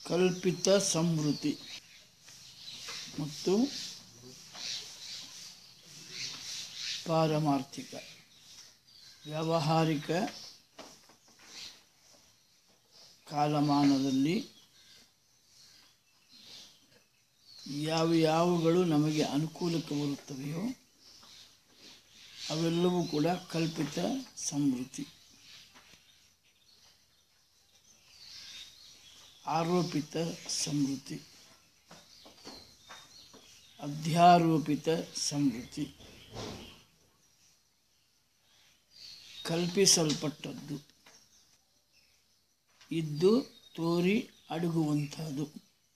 ಕಲ್ಪಿತ ಸಮೃದ್ಧಿ ಮತ್ತು ಪಾರಮಾರ್ಥಿಕ ವ್ಯಾವಹಾರಿಕ ಕಾಲಮಾನದಲ್ಲಿ ಯಾವ ಯಾವುಗಳು ನಮಗೆ ಅನುಕೂಲಕ್ಕೆ ಬರುತ್ತವೆಯೋ ಅವೆಲ್ಲವೂ ಕೂಡ ಕಲ್ಪಿತ ಸಮೃದ್ಧಿ ಆರೋಪಿತ ಸಮೃದ್ಧಿ ಅಧ್ಯಾರೋಪಿತ ಸಮೃದ್ಧಿ ಕಲ್ಪಿಸಲ್ಪಟ್ಟದ್ದು ಇದ್ದು ತೋರಿ ಅಡಗುವಂಥದ್ದು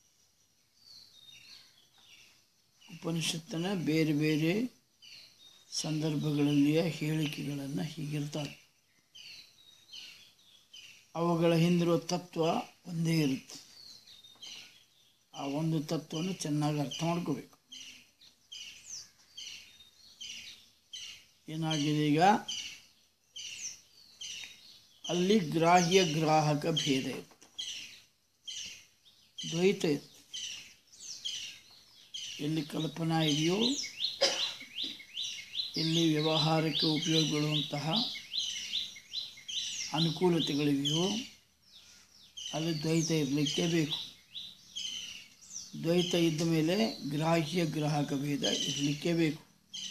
ಉಪನಿಷತ್ತಿನ ಬೇರೆ ಬೇರೆ ಸಂದರ್ಭಗಳಲ್ಲಿಯ ಹೇಳಿಕೆಗಳನ್ನು ಹೀಗಿರ್ತಾವೆ ಅವುಗಳ ಹಿಂದಿರುವ ತತ್ವ ಒಂದೇ ಇರುತ್ತೆ ಆ ಒಂದು ತತ್ವವನ್ನು ಚೆನ್ನಾಗಿ ಅರ್ಥ ಮಾಡ್ಕೋಬೇಕು ಏನಾಗಿದೆ ಈಗ ಅಲ್ಲಿ ಗ್ರಾಹ್ಯ ಗ್ರಾಹಕ ಭೇದ ಇರುತ್ತೆ ದ್ವೈತ ಇರುತ್ತೆ ಎಲ್ಲಿ ಕಲ್ಪನಾ ಇದೆಯೋ ಎಲ್ಲಿ ವ್ಯವಹಾರಕ್ಕೆ ಉಪಯೋಗಗೊಳ್ಳುವಂತಹ ಅನುಕೂಲತೆಗಳಿವೆಯೋ ಅಲ್ಲಿ ದ್ವೈತ ಇರಲಿಕ್ಕೆ ಬೇಕು ದ್ವೈತ ಇದ್ದ ಮೇಲೆ ಗ್ರಾಹ್ಯ ಗ್ರಾಹಕ ಭೇದ ಇರಲಿಕ್ಕೆ ಬೇಕು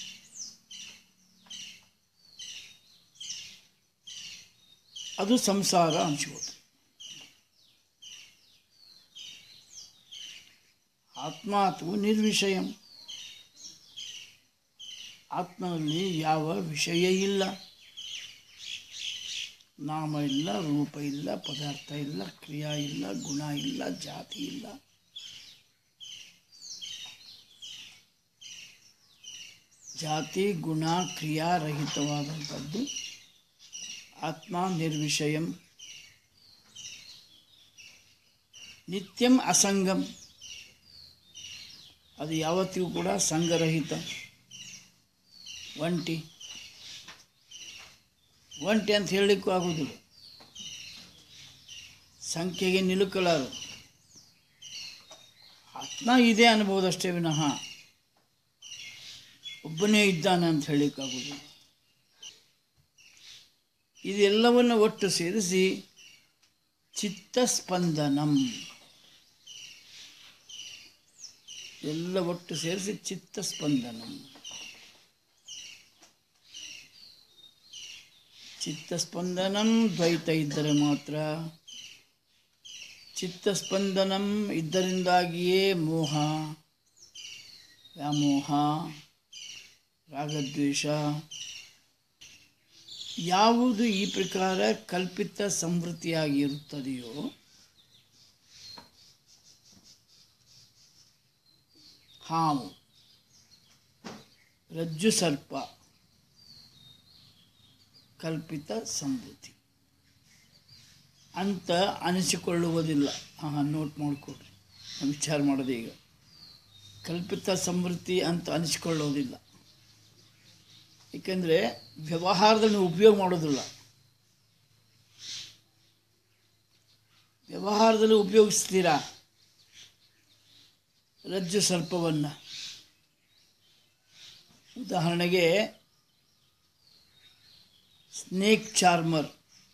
ಅದು ಸಂಸಾರ ಅನಿಸ್ಬೋದು ಆತ್ಮ ಅಥವಾ ನಿರ್ವಿಷಯಂ ಆತ್ಮನಲ್ಲಿ ಯಾವ ವಿಷಯ ಇಲ್ಲ ನಾಮ ಇಲ್ಲ ರೂಪ ಇಲ್ಲ ಪದಾರ್ಥ ಇಲ್ಲ ಕ್ರಿಯಾ ಇಲ್ಲ ಗುಣ ಇಲ್ಲ ಜಾತಿ ಇಲ್ಲ ಜಾತಿ ಗುಣ ಕ್ರಿಯಾ ರಹಿತವಾದಂಥದ್ದು ಆತ್ಮ ನಿರ್ವಿಷಯಂ ನಿತ್ಯಂ ಅಸಂಗಂ ಅದು ಯಾವತ್ತಿಗೂ ಕೂಡ ಸಂಘರಹಿತ ಒಂಟಿ ಒಂಟಿ ಅಂತ ಹೇಳಲಿಕ್ಕೂ ಆಗುವುದಿಲ್ಲ ಸಂಖ್ಯೆಗೆ ನಿಲುಕಲಾರದು ಆತ್ಮ ಇದೆ ಅನ್ಬೋದಷ್ಟೇ ವಿನಃ ಒಬ್ಬನೇ ಇದ್ದಾನೆ ಅಂತ ಹೇಳಲಿಕ್ಕಾಗುವುದಿಲ್ಲ ಇದೆಲ್ಲವನ್ನು ಒಟ್ಟು ಸೇರಿಸಿ ಚಿತ್ತಸ್ಪಂದನಂ ಎಲ್ಲ ಒಟ್ಟು ಸೇರಿಸಿ ಚಿತ್ತಸ್ಪಂದನಂ ಚಿತ್ತಸ್ಪಂದನಂ ದ್ವೈತ ಇದ್ದರೆ ಮಾತ್ರ ಚಿತ್ತಸ್ಪಂದನಂ ಇದ್ದರಿಂದಾಗಿಯೇ ಮೋಹ ವ್ಯಾಮೋಹ ರಾಗದ್ವೇಷ ಯಾವುದು ಈ ಪ್ರಕಾರ ಕಲ್ಪಿತ ಸಮೃದ್ಧಿಯಾಗಿರುತ್ತದೆಯೋ ಹಾವು ರಜ್ಜು ಸರ್ಪ ಕಲ್ಪಿತ ಸಮೃದ್ಧಿ ಅಂತ ಅನಿಸಿಕೊಳ್ಳುವುದಿಲ್ಲ ಹಾಂ ನೋಟ್ ಮಾಡಿಕೊಡ್ರಿ ನಾನು ವಿಚಾರ ಮಾಡೋದು ಈಗ ಕಲ್ಪಿತ ಸಮೃದ್ಧಿ ಅಂತ ಅನಿಸಿಕೊಳ್ಳೋದಿಲ್ಲ ಏಕೆಂದರೆ ವ್ಯವಹಾರದಲ್ಲಿ ನೀವು ಉಪಯೋಗ ಮಾಡೋದಿಲ್ಲ ವ್ಯವಹಾರದಲ್ಲಿ ಉಪಯೋಗಿಸ್ತೀರಾ ರಜ್ಜು ಸರ್ಪವನ್ನು ಉದಾಹರಣೆಗೆ ಸ್ನೇಕ್ ಚಾರ್ಮರ್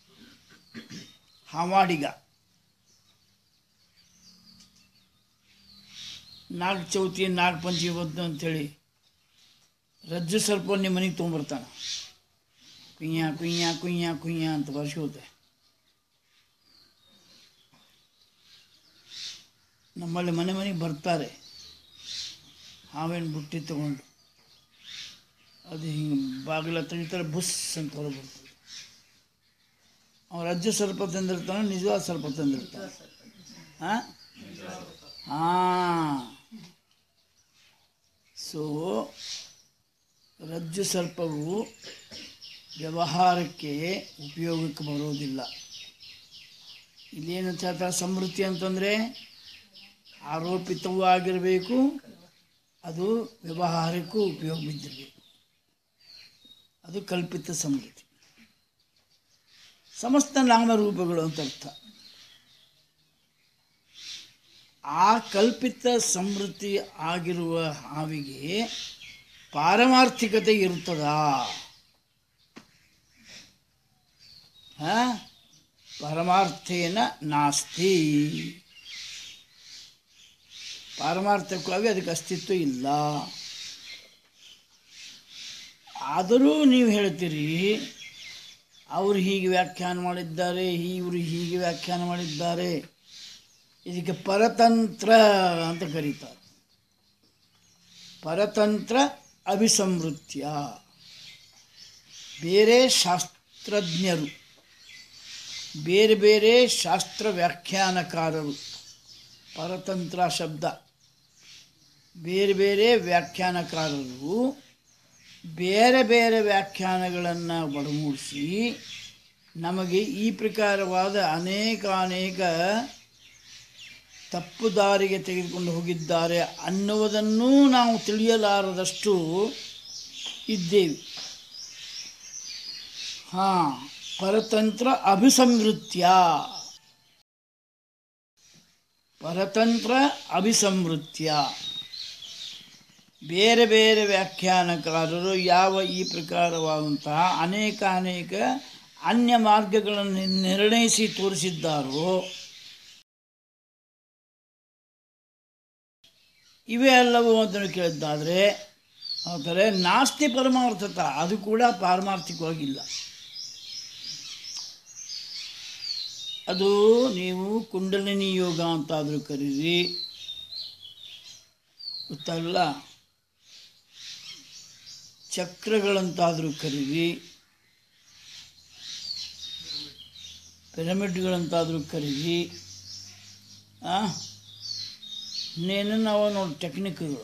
ಹಾವಾಡಿಗ ನಾಗ ಚೌತಿ ನಾಗ ಪಂಚಮಿ ಬಂತು ಅಂಥೇಳಿ ರಜ್ಜು ಸರ್ಪ ನಿಮ್ಮ ಮನೆಗೆ ತೊಗೊಂಬರ್ತಾನೆ ಕುಯ್ಯ ಕುಯ್ಯ ಕುಯ್ಯ ಕುಯ್ಯ ಅಂತ ಬರ್ಸೋದೆ ನಮ್ಮಲ್ಲಿ ಮನೆ ಮನೆಗೆ ಬರ್ತಾರೆ ಹಾವೇನು ಬುಟ್ಟಿ ತಗೊಂಡು ಅದು ಹಿಂಗೆ ಬಾಗಿಲ ತೆಗಿತಾರೆ ಬುಸ್ ಅಂತ ಹೊರಗೆ ಬರ್ತದೆ ಅವ ರಜ್ಜು ಸರ್ಪ ತಂದಿರ್ತಾನೆ ನಿಜವಾದ ಸರ್ಪ ತಂದಿರ್ತಾನೆ ಹಾಂ ಹಾಂ ಸೊ ರಜ್ಜು ಸರ್ಪವು ವ್ಯವಹಾರಕ್ಕೆ ಉಪಯೋಗಕ್ಕೆ ಬರೋದಿಲ್ಲ ಇಲ್ಲೇನು ಹೇಳ್ತಾರೆ ಸಮೃದ್ಧಿ ಅಂತಂದರೆ ಆರೋಪಿತವೂ ಆಗಿರಬೇಕು ಅದು ವ್ಯವಹಾರಕ್ಕೂ ಉಪಯೋಗ ಬಿದ್ದಿರಬೇಕು ಅದು ಕಲ್ಪಿತ ಸಮೃದ್ಧಿ ಸಮಸ್ತ ನಾಮರೂಪಗಳು ಅಂತ ಅರ್ಥ ಆ ಕಲ್ಪಿತ ಸಮೃದ್ಧಿ ಆಗಿರುವ ಹಾವಿಗೆ ಪಾರಮಾರ್ಥಿಕತೆ ಇರ್ತದಾ ಆ? ಪರಮಾರ್ಥೇನ ನಾಸ್ತಿ ಪಾರಮಾರ್ಥಕವಾಗಿ ಅದಕ್ಕೆ ಅಸ್ತಿತ್ವ ಇಲ್ಲ ಆದರೂ ನೀವು ಹೇಳ್ತೀರಿ ಅವರು ಹೀಗೆ ವ್ಯಾಖ್ಯಾನ ಮಾಡಿದ್ದಾರೆ ಇವರು ಹೀಗೆ ವ್ಯಾಖ್ಯಾನ ಮಾಡಿದ್ದಾರೆ ಇದಕ್ಕೆ ಪರತಂತ್ರ ಅಂತ ಕರೀತಾರೆ ಪರತಂತ್ರ ಅಭಿಸಂವೃತ್ಯ ಬೇರೆ ಶಾಸ್ತ್ರಜ್ಞರು ಬೇರೆ ಬೇರೆ ಶಾಸ್ತ್ರ ವ್ಯಾಖ್ಯಾನಕಾರರು ಪರತಂತ್ರ ಶಬ್ದ ಬೇರೆ ಬೇರೆ ವ್ಯಾಖ್ಯಾನಕಾರರು ಬೇರೆ ಬೇರೆ ವ್ಯಾಖ್ಯಾನಗಳನ್ನು ಒಡಮೂಡಿಸಿ ನಮಗೆ ಈ ಪ್ರಕಾರವಾದ ಅನೇಕ ಅನೇಕ ತಪ್ಪು ದಾರಿಗೆ ತೆಗೆದುಕೊಂಡು ಹೋಗಿದ್ದಾರೆ ಅನ್ನುವುದನ್ನೂ ನಾವು ತಿಳಿಯಲಾರದಷ್ಟು ಇದ್ದೇವೆ ಹಾಂ ಪರತಂತ್ರ ಅಭಿಸಂವೃತ್ಯ ಪರತಂತ್ರ ಅಭಿಸಂವೃತ್ಯ ಬೇರೆ ಬೇರೆ ವ್ಯಾಖ್ಯಾನಕಾರರು ಯಾವ ಈ ಪ್ರಕಾರವಾದಂತಹ ಅನೇಕ ಅನೇಕ ಅನ್ಯ ಮಾರ್ಗಗಳನ್ನು ನಿರ್ಣಯಿಸಿ ತೋರಿಸಿದ್ದಾರೋ ಇವೇ ಎಲ್ಲವೂ ಅದನ್ನು ಕೇಳಿದ್ದಾದರೆ ಆದರೆ ನಾಸ್ತಿ ಪರಮಾರ್ಥತ ಅದು ಕೂಡ ಪಾರಮಾರ್ಥಿಕವಾಗಿಲ್ಲ ಅದು ನೀವು ಕುಂಡಲಿನಿ ಯೋಗ ಅಂತಾದರೂ ಕರೀರಿ ಗೊತ್ತಲ್ಲ ಚಕ್ರಗಳಂತಾದರೂ ಕರೀರಿ ಪಿರಮಿಡ್ಗಳಂತಾದರೂ ಕರೀರಿ ಆ ಇನ್ನೇನು ನಾವು ನೋಡಿ ಟೆಕ್ನಿಕ್ಗಳು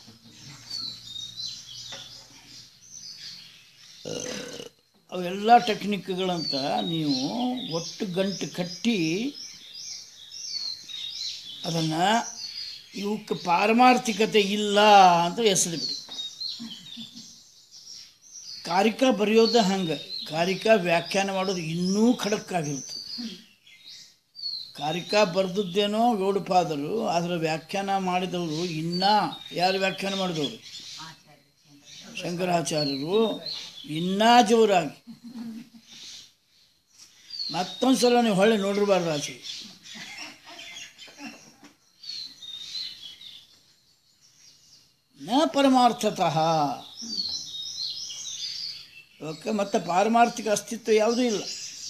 ಅವೆಲ್ಲ ಟೆಕ್ನಿಕ್ಗಳಂತ ನೀವು ಒಟ್ಟು ಗಂಟು ಕಟ್ಟಿ ಅದನ್ನು ಇವಕ್ಕೆ ಪಾರಮಾರ್ಥಿಕತೆ ಇಲ್ಲ ಅಂತ ಹೆಸರು ಬಿಡಿ ಕಾರಿಕ ಬರೆಯೋದು ಹಂಗೆ ಕಾರಿಕ ವ್ಯಾಖ್ಯಾನ ಮಾಡೋದು ಇನ್ನೂ ಖಡಕ್ಕಾಗಿರ್ತದೆ ಕಾರಿಕ ಬರೆದದ್ದೇನೋ ಗೌಡಪಾದರು ಅದರ ವ್ಯಾಖ್ಯಾನ ಮಾಡಿದವರು ಇನ್ನೂ ಯಾರು ವ್ಯಾಖ್ಯಾನ ಮಾಡಿದವರು ಶಂಕರಾಚಾರ್ಯರು ಇನ್ನೂ ಜೋರಾಗಿ ಮತ್ತೊಂದು ಸಲ ನೀವು ಹೊಳ್ಳಿ ನೋಡಿರಬಾರ್ದು ಆಚೆ ನ ಪರಮಾರ್ಥತಃ ಓಕೆ ಮತ್ತು ಪಾರಮಾರ್ಥಿಕ ಅಸ್ತಿತ್ವ ಯಾವುದೂ ಇಲ್ಲ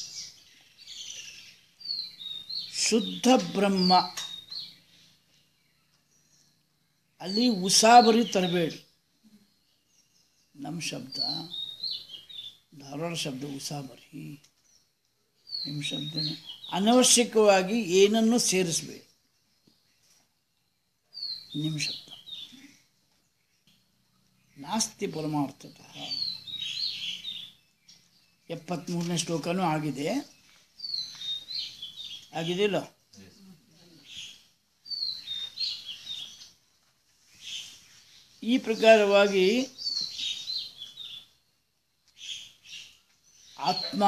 ಶುದ್ಧ ಬ್ರಹ್ಮ ಅಲ್ಲಿ ಉಸಾಬರಿ ತರಬೇಡಿ ನಮ್ಮ ಶಬ್ದ ಧಾರವಾಡ ಶಬ್ದ ಉಸಾಬರಿ ನಿಮ್ಮ ಶಬ್ದ ಅನವಶ್ಯಕವಾಗಿ ಏನನ್ನು ಸೇರಿಸಬೇಡಿ ನಿಮ್ಮ ಶಬ್ದ ನಾಸ್ತಿ ಪರಮಾರ್ಥತಃ ಎಪ್ಪತ್ತ್ಮೂರನೇ ಶ್ಲೋಕನೂ ಆಗಿದೆ ಆಗಿದೆಯಲ್ಲ ಈ ಪ್ರಕಾರವಾಗಿ ಆತ್ಮ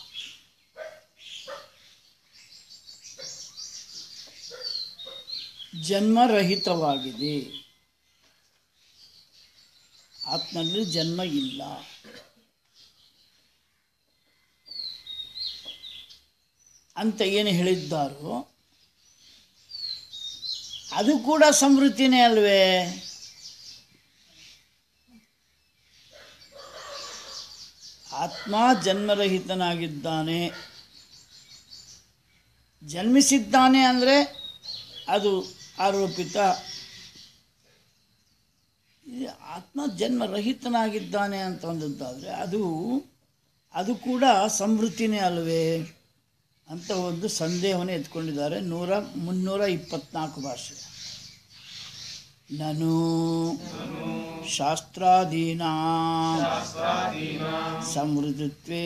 ಜನ್ಮರಹಿತವಾಗಿದೆ ಆತ್ಮನಲ್ಲಿ ಜನ್ಮ ಇಲ್ಲ ಅಂತ ಏನು ಹೇಳಿದ್ದಾರೋ ಅದು ಕೂಡ ಸಮೃದ್ಧಿನೇ ಅಲ್ವೇ ಆತ್ಮ ಜನ್ಮರಹಿತನಾಗಿದ್ದಾನೆ ಜನ್ಮಿಸಿದ್ದಾನೆ ಅಂದರೆ ಅದು ಆರೋಪಿತ ಈ ಆತ್ಮ ಜನ್ಮರಹಿತನಾಗಿದ್ದಾನೆ ಅಂತ ಅಂದದ್ದಾದರೆ ಅದು ಅದು ಕೂಡ ಸಮೃದ್ಧಿನೇ ಅಲ್ವೇ ಅಂತ ಒಂದು ಸಂದೇಹವನ್ನು ಎತ್ಕೊಂಡಿದ್ದಾರೆ ನೂರ ಮುನ್ನೂರ ಇಪ್ಪತ್ನಾಲ್ಕು ಭಾಷೆ ನಾನು ಶಾಸ್ತ್ರಾಧೀನ ಸಮೃದ್ಧತ್ವೇ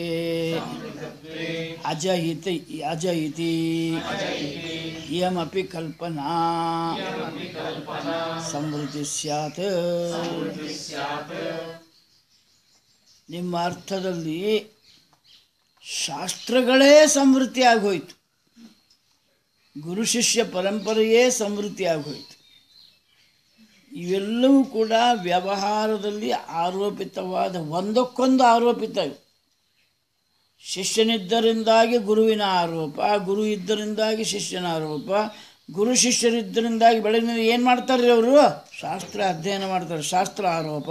ಅಜ ಇತಿ ಅಜ ಇತಿ ಇಯಮಪಿ ಕಲ್ಪನಾ ಸಮೃದ್ಧಿ ಸ್ಯಾತ್ ನಿಮ್ಮ ಅರ್ಥದಲ್ಲಿ ಶಾಸ್ತ್ರಗಳೇ ಸಮೃದ್ಧಿ ಆಗೋಯ್ತು ಗುರು ಶಿಷ್ಯ ಪರಂಪರೆಯೇ ಸಮೃದ್ಧಿ ಆಗೋಯ್ತು ಇವೆಲ್ಲವೂ ಕೂಡ ವ್ಯವಹಾರದಲ್ಲಿ ಆರೋಪಿತವಾದ ಒಂದಕ್ಕೊಂದು ಆರೋಪಿತ ಇವು. ಶಿಷ್ಯನಿದ್ದರಿಂದಾಗಿ ಗುರುವಿನ ಆರೋಪ ಗುರು ಇದ್ದರಿಂದಾಗಿ ಶಿಷ್ಯನ ಆರೋಪ ಗುರು ಶಿಷ್ಯರಿದ್ದರಿಂದಾಗಿ ಬೆಳಗಿನ ಏನು ಮಾಡ್ತಾರೆ ಅವರು ಶಾಸ್ತ್ರ ಅಧ್ಯಯನ ಮಾಡ್ತಾರೆ ಶಾಸ್ತ್ರ ಆರೋಪ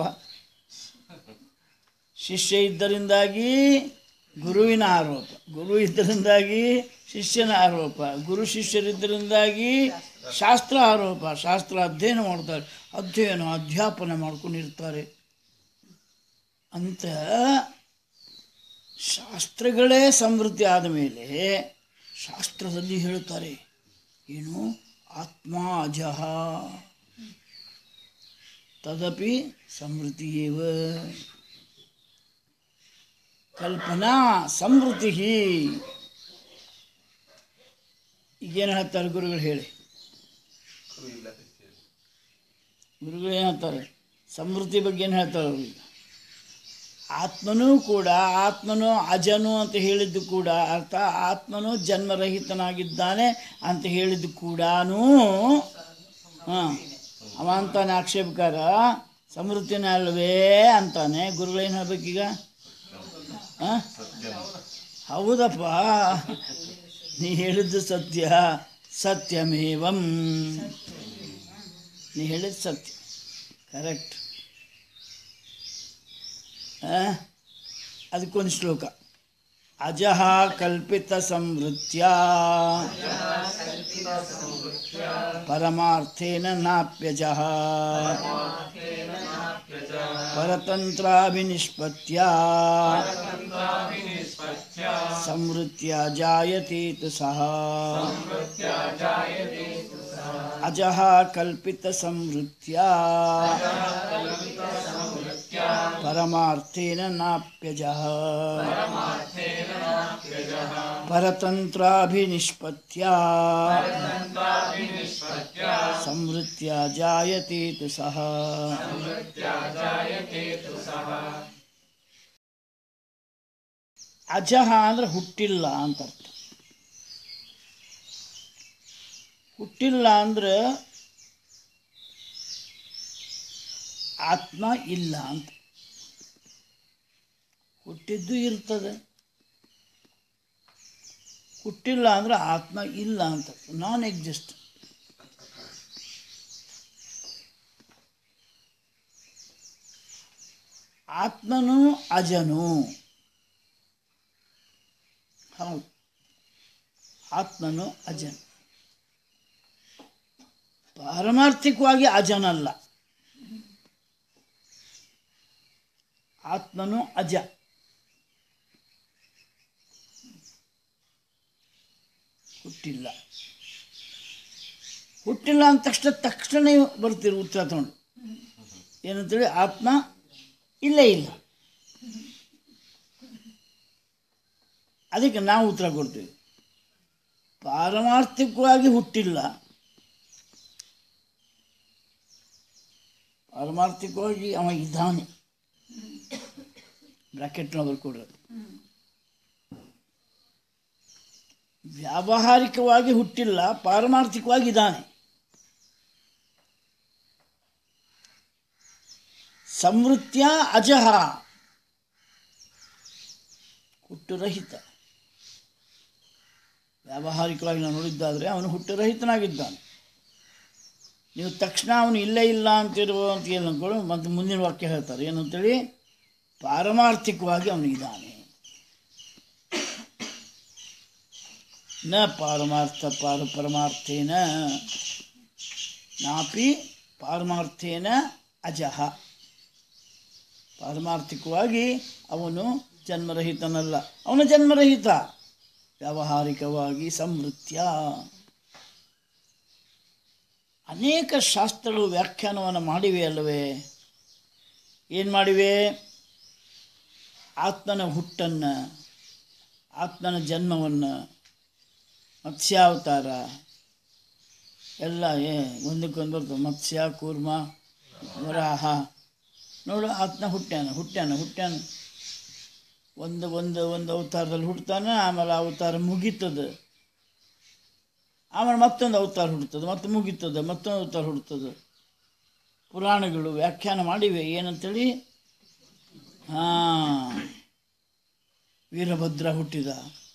ಶಿಷ್ಯ ಇದ್ದರಿಂದಾಗಿ ಗುರುವಿನ ಆರೋಪ ಗುರು ಇದ್ದರಿಂದಾಗಿ ಶಿಷ್ಯನ ಆರೋಪ ಗುರು ಶಿಷ್ಯರಿದ್ದರಿಂದಾಗಿ ಶಾಸ್ತ್ರ ಆರೋಪ ಶಾಸ್ತ್ರ ಅಧ್ಯಯನ ಮಾಡ್ತಾರೆ ಅಧ್ಯಯನ ಅಧ್ಯಾಪನ ಮಾಡ್ಕೊಂಡಿರ್ತಾರೆ ಅಂತ ಶಾಸ್ತ್ರಗಳೇ ಸಮೃದ್ಧಿ ಆದ ಮೇಲೆ ಶಾಸ್ತ್ರದಲ್ಲಿ ಹೇಳ್ತಾರೆ ಏನು ಆತ್ಮ ಅಜಃ ತದಪಿ ಸಮೃದ್ಧಿಯೇವ ಕಲ್ಪನಾ ಸಮೃದ್ಧಿ ಈಗೇನು ಹೇಳ್ತಾರೆ ಗುರುಗಳು ಹೇಳಿ ಗುರುಗಳು ಏನು ಹೇಳ್ತಾರೆ ಸಮೃದ್ಧಿ ಬಗ್ಗೆ ಏನು ಹೇಳ್ತಾರೆ ಅವ್ರಿಗೆ ಆತ್ಮನೂ ಕೂಡ ಆತ್ಮನು ಅಜನು ಅಂತ ಹೇಳಿದ್ದು ಕೂಡ ಅರ್ಥ ಆತ್ಮನು ಜನ್ಮರಹಿತನಾಗಿದ್ದಾನೆ ಅಂತ ಹೇಳಿದ್ದು ಕೂಡ ಹಾಂ ಅವ ಅಂತಾನೆ ಆಕ್ಷೇಪಕಾರ ಸಮೃದ್ಧಿನ ಅಲ್ವೇ ಅಂತಾನೆ ಗುರುಗಳೇನು ಹೇಳ್ಬೇಕೀಗ ಹಾಂ ಹೌದಪ್ಪ ನೀ ಹೇಳಿದ್ದು ಸತ್ಯ ಸತ್ಯಮೇವಂ ನೀ ಹೇಳಿದ್ದು ಸತ್ಯ ಕರೆಕ್ಟ್ ಅದಕ್ಕೊಂದು ಶ್ಲೋಕ ಅಜಃ ಕಲ್ಪಿತ ಸಂವೃತ್ಯ ಪರಮಾರ್ಥೇನ ನಾಪ್ಯಜಃ ಪರತಂತ್ರಾಭಿನಿಷ್ಪತ್ಯ ಸಂವೃತ್ಯ ಜಾಯತೀತು ಸಹ ಅಜಃ ಕಲ್ಪಿತ ಸಂವೃತ್ಯ ಪರಮಾರ್ಥೇನ ನಾಪ್ಯಜಃ ಪರತಂತ್ರಾಭಿನಿಷ್ಪತ್ಯ ಸಂವೃತ್ಯ ಜಾಯತೀತು ಸಹ ಅಜಃ ಅಂದ್ರೆ ಹುಟ್ಟಿಲ್ಲ ಅಂತ ಅರ್ಥ ಹುಟ್ಟಿಲ್ಲ ಅಂದ್ರೆ ಆತ್ಮ ಇಲ್ಲ ಅಂತ ಹುಟ್ಟಿದ್ದು ಇರ್ತದೆ ಹುಟ್ಟಿಲ್ಲ ಅಂದ್ರೆ ಆತ್ಮ ಇಲ್ಲ ಅಂತ ನಾನ್ ಎಕ್ಸಿಸ್ಟ್ ಆತ್ಮನು ಅಜನು ಹೌದು ಆತ್ಮನು ಅಜನ್ ಪಾರಮಾರ್ಥಿಕವಾಗಿ ಅಜನಲ್ಲ ಆತ್ಮನು ಅಜ ಹುಟ್ಟಿಲ್ಲ ಹುಟ್ಟಿಲ್ಲ ಅಂದ ತಕ್ಷಣ ತಕ್ಷಣ ಬರ್ತೀರಿ ಉತ್ತರ ತಗೊಂಡು ಏನಂತೇಳಿ ಆತ್ಮ ಇಲ್ಲೇ ಇಲ್ಲ ಅದಕ್ಕೆ ನಾವು ಉತ್ತರ ಕೊಡ್ತೀವಿ ಪಾರಮಾರ್ಥಿಕವಾಗಿ ಹುಟ್ಟಿಲ್ಲ ಪಾರಮಾರ್ಥಿಕವಾಗಿ ಅವ ಇದ್ದಾನೆ ಬ್ರಾಕೆಟ್ನ ಬರ್ಕೊಡ್ರಿ ವ್ಯಾವಹಾರಿಕವಾಗಿ ಹುಟ್ಟಿಲ್ಲ ಪಾರಮಾರ್ಥಿಕವಾಗಿ ಇದ್ದಾನೆ ಸಂವೃತ್ಯ ಅಜಹ ಹುಟ್ಟುರಹಿತ ವ್ಯಾವಹಾರಿಕವಾಗಿ ನಾವು ನೋಡಿದ್ದಾದರೆ ಅವನು ಹುಟ್ಟುರಹಿತನಾಗಿದ್ದಾನೆ ನೀವು ತಕ್ಷಣ ಅವನು ಇಲ್ಲೇ ಇಲ್ಲ ಅಂತಿರುವ ಅಂತ ಏನು ಅಂದ್ಕೊಳ್ಳಿ ಮತ್ತು ಮುಂದಿನ ವಾಕ್ಯ ಹೇಳ್ತಾರೆ ಏನಂತೇಳಿ ಪಾರಮಾರ್ಥಿಕವಾಗಿ ಅವನಿದ್ದಾನೆ ನ ಪಾರಮಾರ್ಥ ಪಾರ ಪರಮಾರ್ಥೇನ ನಾಪಿ ಪಾರಮಾರ್ಥೇನ ಅಜಃ ಪಾರಮಾರ್ಥಿಕವಾಗಿ ಅವನು ಜನ್ಮರಹಿತನಲ್ಲ ಅವನು ಜನ್ಮರಹಿತ ವ್ಯಾವಹಾರಿಕವಾಗಿ ಸಮೃತ್ಯ ಅನೇಕ ಶಾಸ್ತ್ರಗಳು ವ್ಯಾಖ್ಯಾನವನ್ನು ಮಾಡಿವೆ ಅಲ್ಲವೇ ಏನು ಮಾಡಿವೆ ಆತ್ಮನ ಹುಟ್ಟನ್ನು ಆತ್ಮನ ಜನ್ಮವನ್ನು ಮತ್ಸ್ಯಾವತಾರ ಎಲ್ಲ ಏ ಒಂದಕ್ಕೊಂದು ಬರ್ತವೆ ಮತ್ಸ್ಯ ಕೂರ್ಮ ವರಾಹ ನೋಡು ಆತ್ಮ ಹುಟ್ಟ್ಯಾನ ಹುಟ್ಟ್ಯಾನ ಹುಟ್ಟ್ಯಾನ ಒಂದು ಒಂದು ಒಂದು ಅವತಾರದಲ್ಲಿ ಹುಟ್ತಾನೆ ಆಮೇಲೆ ಆ ಅವತಾರ ಮುಗೀತದ ಆಮೇಲೆ ಮತ್ತೊಂದು ಅವತಾರ ಹುಡ್ತದೆ ಮತ್ತೆ ಮುಗೀತದೆ ಮತ್ತೊಂದು ಅವತಾರ ಹುಡ್ತದೆ ಪುರಾಣಗಳು ವ್ಯಾಖ್ಯಾನ ಮಾಡಿವೆ ಏನಂತೇಳಿ ಹಾಂ ವೀರಭದ್ರ ಹುಟ್ಟಿದ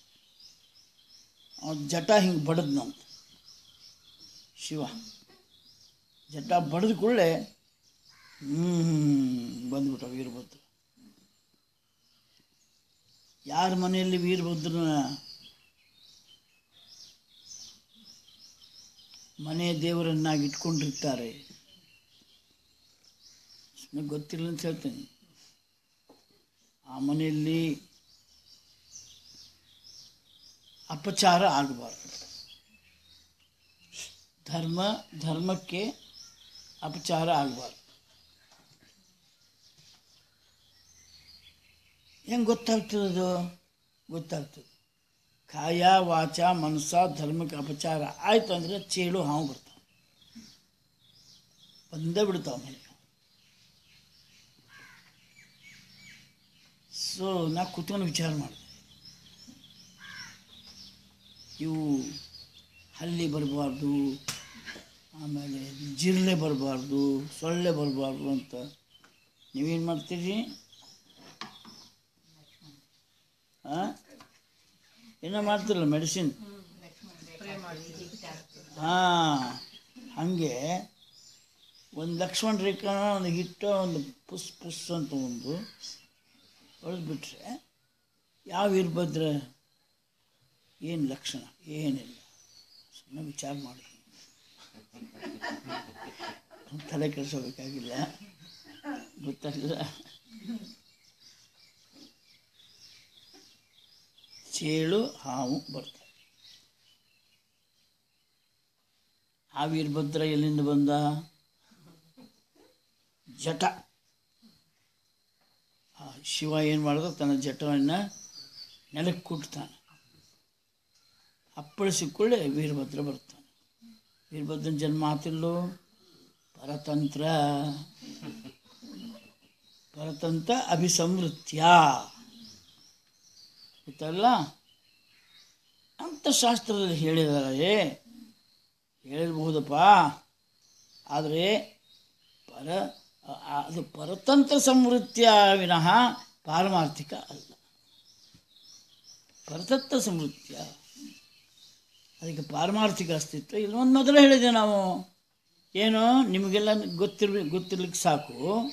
ಅವ್ನ ಜಟ ಹಿಂಗೆ ಬಡದ್ನಂತ ಶಿವ ಜಟ ಬಡದ ಕೂಡಲೇ ಹ್ಞೂ ಬಂದ್ಬಿಟ್ಟ ವೀರಭದ್ರ ಯಾರ ಮನೆಯಲ್ಲಿ ವೀರಭದ್ರನ ಮನೆ ದೇವರನ್ನಾಗಿ ಇಟ್ಕೊಂಡಿರ್ತಾರೆ ಸುಮ್ಮನೆ ಗೊತ್ತಿಲ್ಲ ಅಂತ ಹೇಳ್ತೇನೆ ಆ ಮನೆಯಲ್ಲಿ ಅಪಚಾರ ಆಗಬಾರ್ದು ಧರ್ಮ ಧರ್ಮಕ್ಕೆ ಅಪಚಾರ ಆಗಬಾರ್ದು ಹೆಂಗೆ ಗೊತ್ತಾಗ್ತದೆ ಅದು ಗೊತ್ತಾಗ್ತದೆ ಕಾಯ ವಾಚ ಮನಸ್ಸ ಧರ್ಮಕ್ಕೆ ಅಪಚಾರ ಆಯ್ತು ಅಂದರೆ ಚೇಳು ಹಾವು ಬರ್ತಾವೆ ಬಂದೇ ಬಿಡ್ತಾವೆ ಮನೆಗೆ ಸೊ ನಾ ಕುತ್ಕೊಂಡು ವಿಚಾರ ಮಾಡಿದೆ ಇವು ಹಲ್ಲಿ ಬರಬಾರ್ದು ಆಮೇಲೆ ಜಿರಳೆ ಬರಬಾರ್ದು ಸೊಳ್ಳೆ ಬರಬಾರ್ದು ಅಂತ ನೀವೇನು ಮಾಡ್ತೀರಿ ಹಾಂ ಏನೋ ಮಾಡ್ತಿರಲ್ಲ ಮೆಡಿಸಿನ್ ಹಾಂ ಹಾಗೆ ಒಂದು ಲಕ್ಷ್ಮಣ ರೇಖಾ ಒಂದು ಹಿಟ್ಟು ಒಂದು ಪುಸ್ ಪುಸ್ ಅಂತ ಒಂದು ಹೊಡೆದ್ಬಿಟ್ರೆ ಯಾವ ವೀರಭದ್ರ ಏನು ಲಕ್ಷಣ ಏನಿಲ್ಲ ಸುಮ್ಮನೆ ವಿಚಾರ ಮಾಡಿ ತಲೆ ಕೆಡಿಸೋಬೇಕಾಗಿಲ್ಲ ಗೊತ್ತಾಗಿಲ್ಲ ಚೇಳು ಹಾವು ಬರ್ತವೆ ಆ ವೀರಭದ್ರ ಎಲ್ಲಿಂದ ಬಂದ ಜಟ ಆ ಶಿವ ಏನು ಮಾಡ್ದ ತನ್ನ ಜಟವನ್ನು ನೆಲಕ್ಕೆ ಕುಟ್ತಾನೆ ಅಪ್ಪಳಿಸಿಕೊಳ್ಳೆ ವೀರಭದ್ರ ಬರ್ತಾನೆ ವೀರಭದ್ರನ ಜನ್ಮ ಆತಿಲ್ಲೋ ಪರತಂತ್ರ ಪರತಂತ್ರ ಅಭಿಸಂವೃತ್ಯ ಗೊತ್ತಲ್ಲ ಅಂತ ಶಾಸ್ತ್ರದಲ್ಲಿ ಹೇಳಿದ್ದಾರೆ ಹೇಳಿರ್ಬಹುದಪ್ಪ ಆದರೆ ಪರ ಆ- ಆ- ಅದು ಪರತಂತ್ರ ಸಮೃದ್ಧಿಯ ವಿನಃ ಪಾರಮಾರ್ಥಿಕ ಅಲ್ಲ ಪರತತ್ವ ಸಮೃದ್ಧಿಯ ಅದಕ್ಕೆ ಪಾರಮಾರ್ಥಿಕ ಅಸ್ತಿತ್ವ ಇಲ್ಲಿ ಒಂದು ಮೊದಲೇ ಹೇಳಿದೆ ನಾವು ಏನು ನಿಮಗೆಲ್ಲ ಗೊತ್ತಿರ್ ಗೊತ್ತಿರ್ಲಿಕ್ಕೆ ಸಾಕು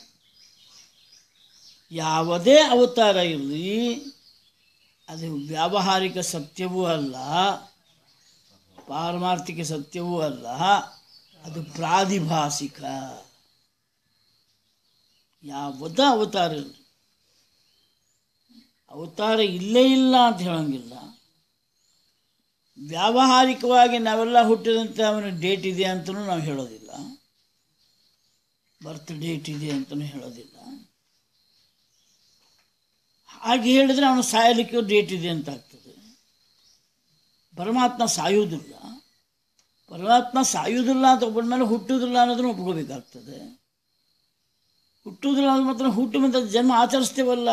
ಯಾವುದೇ ಅವತಾರ ಇರಲಿ ಅದು ವ್ಯಾವಹಾರಿಕ ಸತ್ಯವೂ ಅಲ್ಲ ಪಾರಮಾರ್ಥಿಕ ಸತ್ಯವೂ ಅಲ್ಲ ಅದು ಪ್ರಾದಿಭಾಸಿಕ ಯಾವುದೇ ಅವತಾರ ಇರಲಿ ಅವತಾರ ಇಲ್ಲೇ ಇಲ್ಲ ಅಂತ ಹೇಳೋಂಗಿಲ್ಲ ವ್ಯಾವಹಾರಿಕವಾಗಿ ನಾವೆಲ್ಲ ಹುಟ್ಟಿದಂತೆ ಅವನ ಡೇಟ್ ಇದೆ ಅಂತಲೂ ನಾವು ಹೇಳೋದಿಲ್ಲ ಬರ್ತ್ ಡೇಟ್ ಇದೆ ಅಂತಲೂ ಹೇಳೋದಿಲ್ಲ ಹಾಗೆ ಹೇಳಿದ್ರೆ ಅವನು ಸಾಯಲಿಕ್ಕೆ ಡೇಟ್ ಇದೆ ಅಂತ ಆಗ್ತದೆ ಪರಮಾತ್ಮ ಸಾಯುವುದಿಲ್ಲ ಪರಮಾತ್ಮ ಸಾಯುವುದಿಲ್ಲ ಅಂತ ಒಬ್ಬನ ಮೇಲೆ ಹುಟ್ಟುವುದಿಲ್ಲ ಅನ್ನೋದನ್ನು ಒಪ್ಕೋಬೇಕಾಗ್ತದೆ ಹುಟ್ಟುವುದಿಲ್ಲ ಅಂದ್ರೆ ಮಾತ್ರ ಹುಟ್ಟು ಮತ್ತು ಜನ್ಮ ಆಚರಿಸ್ತೇವಲ್ಲ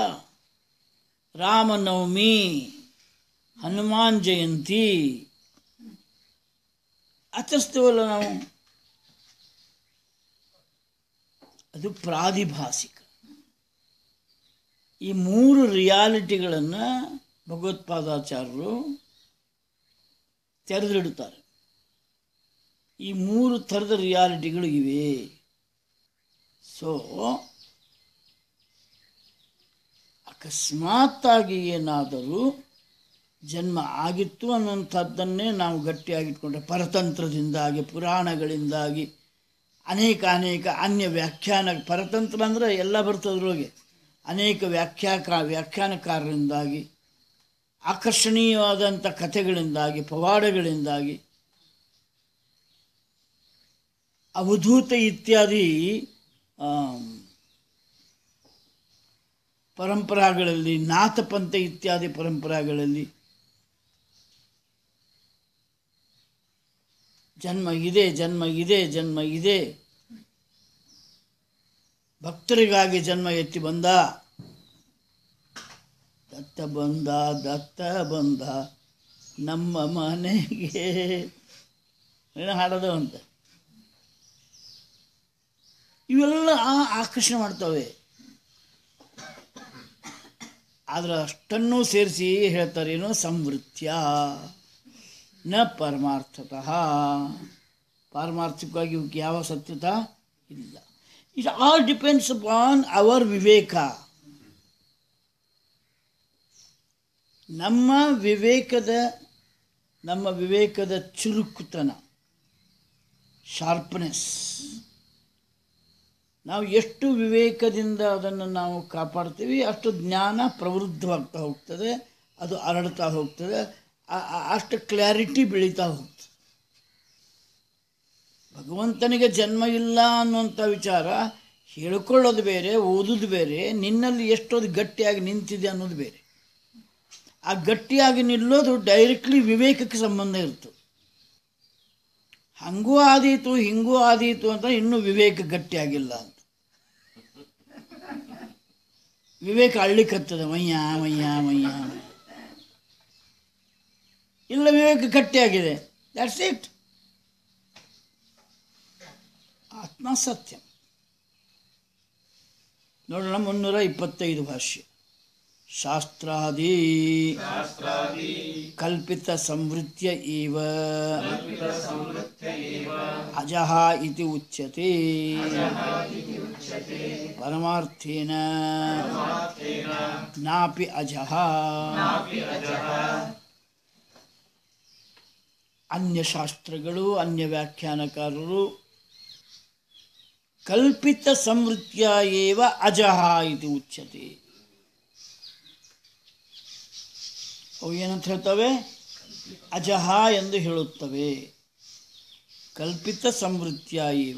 ರಾಮನವಮಿ ಹನುಮಾನ್ ಜಯಂತಿ ಆಚರಿಸ್ತೇವಲ್ಲ ನಾವು ಅದು ಪ್ರಾದಿಭಾಸಿಕ ಈ ಮೂರು ರಿಯಾಲಿಟಿಗಳನ್ನು ಭಗವತ್ಪಾದಾಚಾರ್ಯರು ತೆರೆದಿಡುತ್ತಾರೆ ಈ ಮೂರು ಥರದ ರಿಯಾಲಿಟಿಗಳು ಇವೆ ಸೊ ಅಕಸ್ಮಾತ್ತಾಗಿ ಏನಾದರೂ ಜನ್ಮ ಆಗಿತ್ತು ಅನ್ನೋಂಥದ್ದನ್ನೇ ನಾವು ಗಟ್ಟಿಯಾಗಿಟ್ಕೊಂಡ್ರೆ ಪರತಂತ್ರದಿಂದಾಗಿ ಪುರಾಣಗಳಿಂದಾಗಿ ಅನೇಕ ಅನೇಕ ಅನ್ಯ ವ್ಯಾಖ್ಯಾನ ಪರತಂತ್ರ ಅಂದರೆ ಎಲ್ಲ ಬರ್ತದ್ರೊಳಗೆ ಅನೇಕ ವ್ಯಾಖ್ಯಾಕ ವ್ಯಾಖ್ಯಾನಕಾರರಿಂದಾಗಿ ಆಕರ್ಷಣೀಯವಾದಂಥ ಕಥೆಗಳಿಂದಾಗಿ ಪವಾಡಗಳಿಂದಾಗಿ ಅವಧೂತ ಇತ್ಯಾದಿ ಆಮ್, ಪರಂಪರಾಗಳಲ್ಲಿ ನಾಥಪಂಥ ಇತ್ಯಾದಿ ಪರಂಪರಾಗಳಲ್ಲಿ ಜನ್ಮ ಇದೆ ಜನ್ಮ ಇದೆ ಜನ್ಮ ಇದೆ ಭಕ್ತರಿಗಾಗಿ ಜನ್ಮ ಎತ್ತಿ ಬಂದ ದತ್ತ ಬಂದ ದತ್ತ ಬಂದ ನಮ್ಮ ಮನೆಗೆ ಏನೋ ಹಾಡೋದು ಅಂತ ಇವೆಲ್ಲ ಆ- ಆಕರ್ಷಣೆ ಮಾಡ್ತವೆ ಆದ್ರೆ ಅಷ್ಟನ್ನೂ ಸೇರಿಸಿ ಹೇಳ್ತಾರೇನು ಸಂವೃತ್ಯ ನ ಪರಮಾರ್ಥತಃ ಪಾರಮಾರ್ಥಿಕವಾಗಿ ಇವಕ್ಕೆ ಯಾವ ಸತ್ಯತ ಇಲ್ಲ it all depends upon our ವಿವೇಕ ನಮ್ಮ ವಿವೇಕದ ನಮ್ಮ ವಿವೇಕದ ಚುರುಕುತನ ಶಾರ್ಪ್ನೆಸ್ ನಾವು ಎಷ್ಟು ವಿವೇಕದಿಂದ ಅದನ್ನು ನಾವು ಕಾಪಾಡ್ತೀವಿ ಅಷ್ಟು ಜ್ಞಾನ ಪ್ರವೃದ್ಧವಾಗ್ತಾ ಹೋಗ್ತದೆ ಅದು ಹರಡ್ತಾ ಹೋಗ್ತದೆ ಆ- ಆ- ಅಷ್ಟು ಕ್ಲಾರಿಟಿ ಬೆಳೀತಾ ಹೋಗ್ತದೆ ಭಗವಂತನಿಗೆ ಜನ್ಮ ಇಲ್ಲ ಅನ್ನುವಂಥ ವಿಚಾರ ಹೇಳ್ಕೊಳ್ಳೋದು ಬೇರೆ ಓದೋದು ಬೇರೆ ನಿನ್ನಲ್ಲಿ ಎಷ್ಟೊಂದು ಗಟ್ಟಿಯಾಗಿ ನಿಂತಿದೆ ಅನ್ನೋದು ಬೇರೆ ಆ ಗಟ್ಟಿಯಾಗಿ ನಿಲ್ಲೋದು ಡೈರೆಕ್ಟ್ಲಿ ವಿವೇಕಕ್ಕೆ ಸಂಬಂಧ ಇರ್ತದೆ ಹಂಗೂ ಆದೀತು ಹಿಂಗೂ ಆದೀತು ಅಂತ ಇನ್ನೂ ವಿವೇಕ ಗಟ್ಟಿಯಾಗಿಲ್ಲ ಅಂತ ವಿವೇಕ ಅಳ್ಳಿಕತ್ತದ ಮಯ್ಯ ಮಯ್ಯ ಮಯ್ಯ ಇಲ್ಲ ವಿವೇಕ ಗಟ್ಟಿಯಾಗಿದೆ ದ್ಯಾಟ್ಸ್ ಇಟ್ ಆತ್ಮ ಸತ್ಯ ನೋಡೋಣ ಮುನ್ನೂರ ಇಪ್ಪತ್ತೈದು ಭಾಷ್ಯ ಶಾಸ್ತ್ರಾದಿ ಕಲ್ಪಿತ ಸಂವೃತ್ಯ ಇವ ಅಜಃ ಇತಿ ಉಚ್ಯತೆ ಪರಮಾರ್ಥೇನ ನಾಪಿ ಅಜಃ ಅನ್ಯ ಶಾಸ್ತ್ರಗಳು ಅನ್ಯ ವ್ಯಾಖ್ಯಾನಕಾರರು ಕಲ್ಪಿತ ಸಂವೃತ್ಯ ಏವ ಅಜಃ ಇತಿ ಉಚ್ಯತೆ ಅವು ಏನಂತ ಹೇಳ್ತವೆ ಅಜಹ ಎಂದು ಹೇಳುತ್ತವೆ ಕಲ್ಪಿತ ಸಂವೃತ್ಯ ಇವ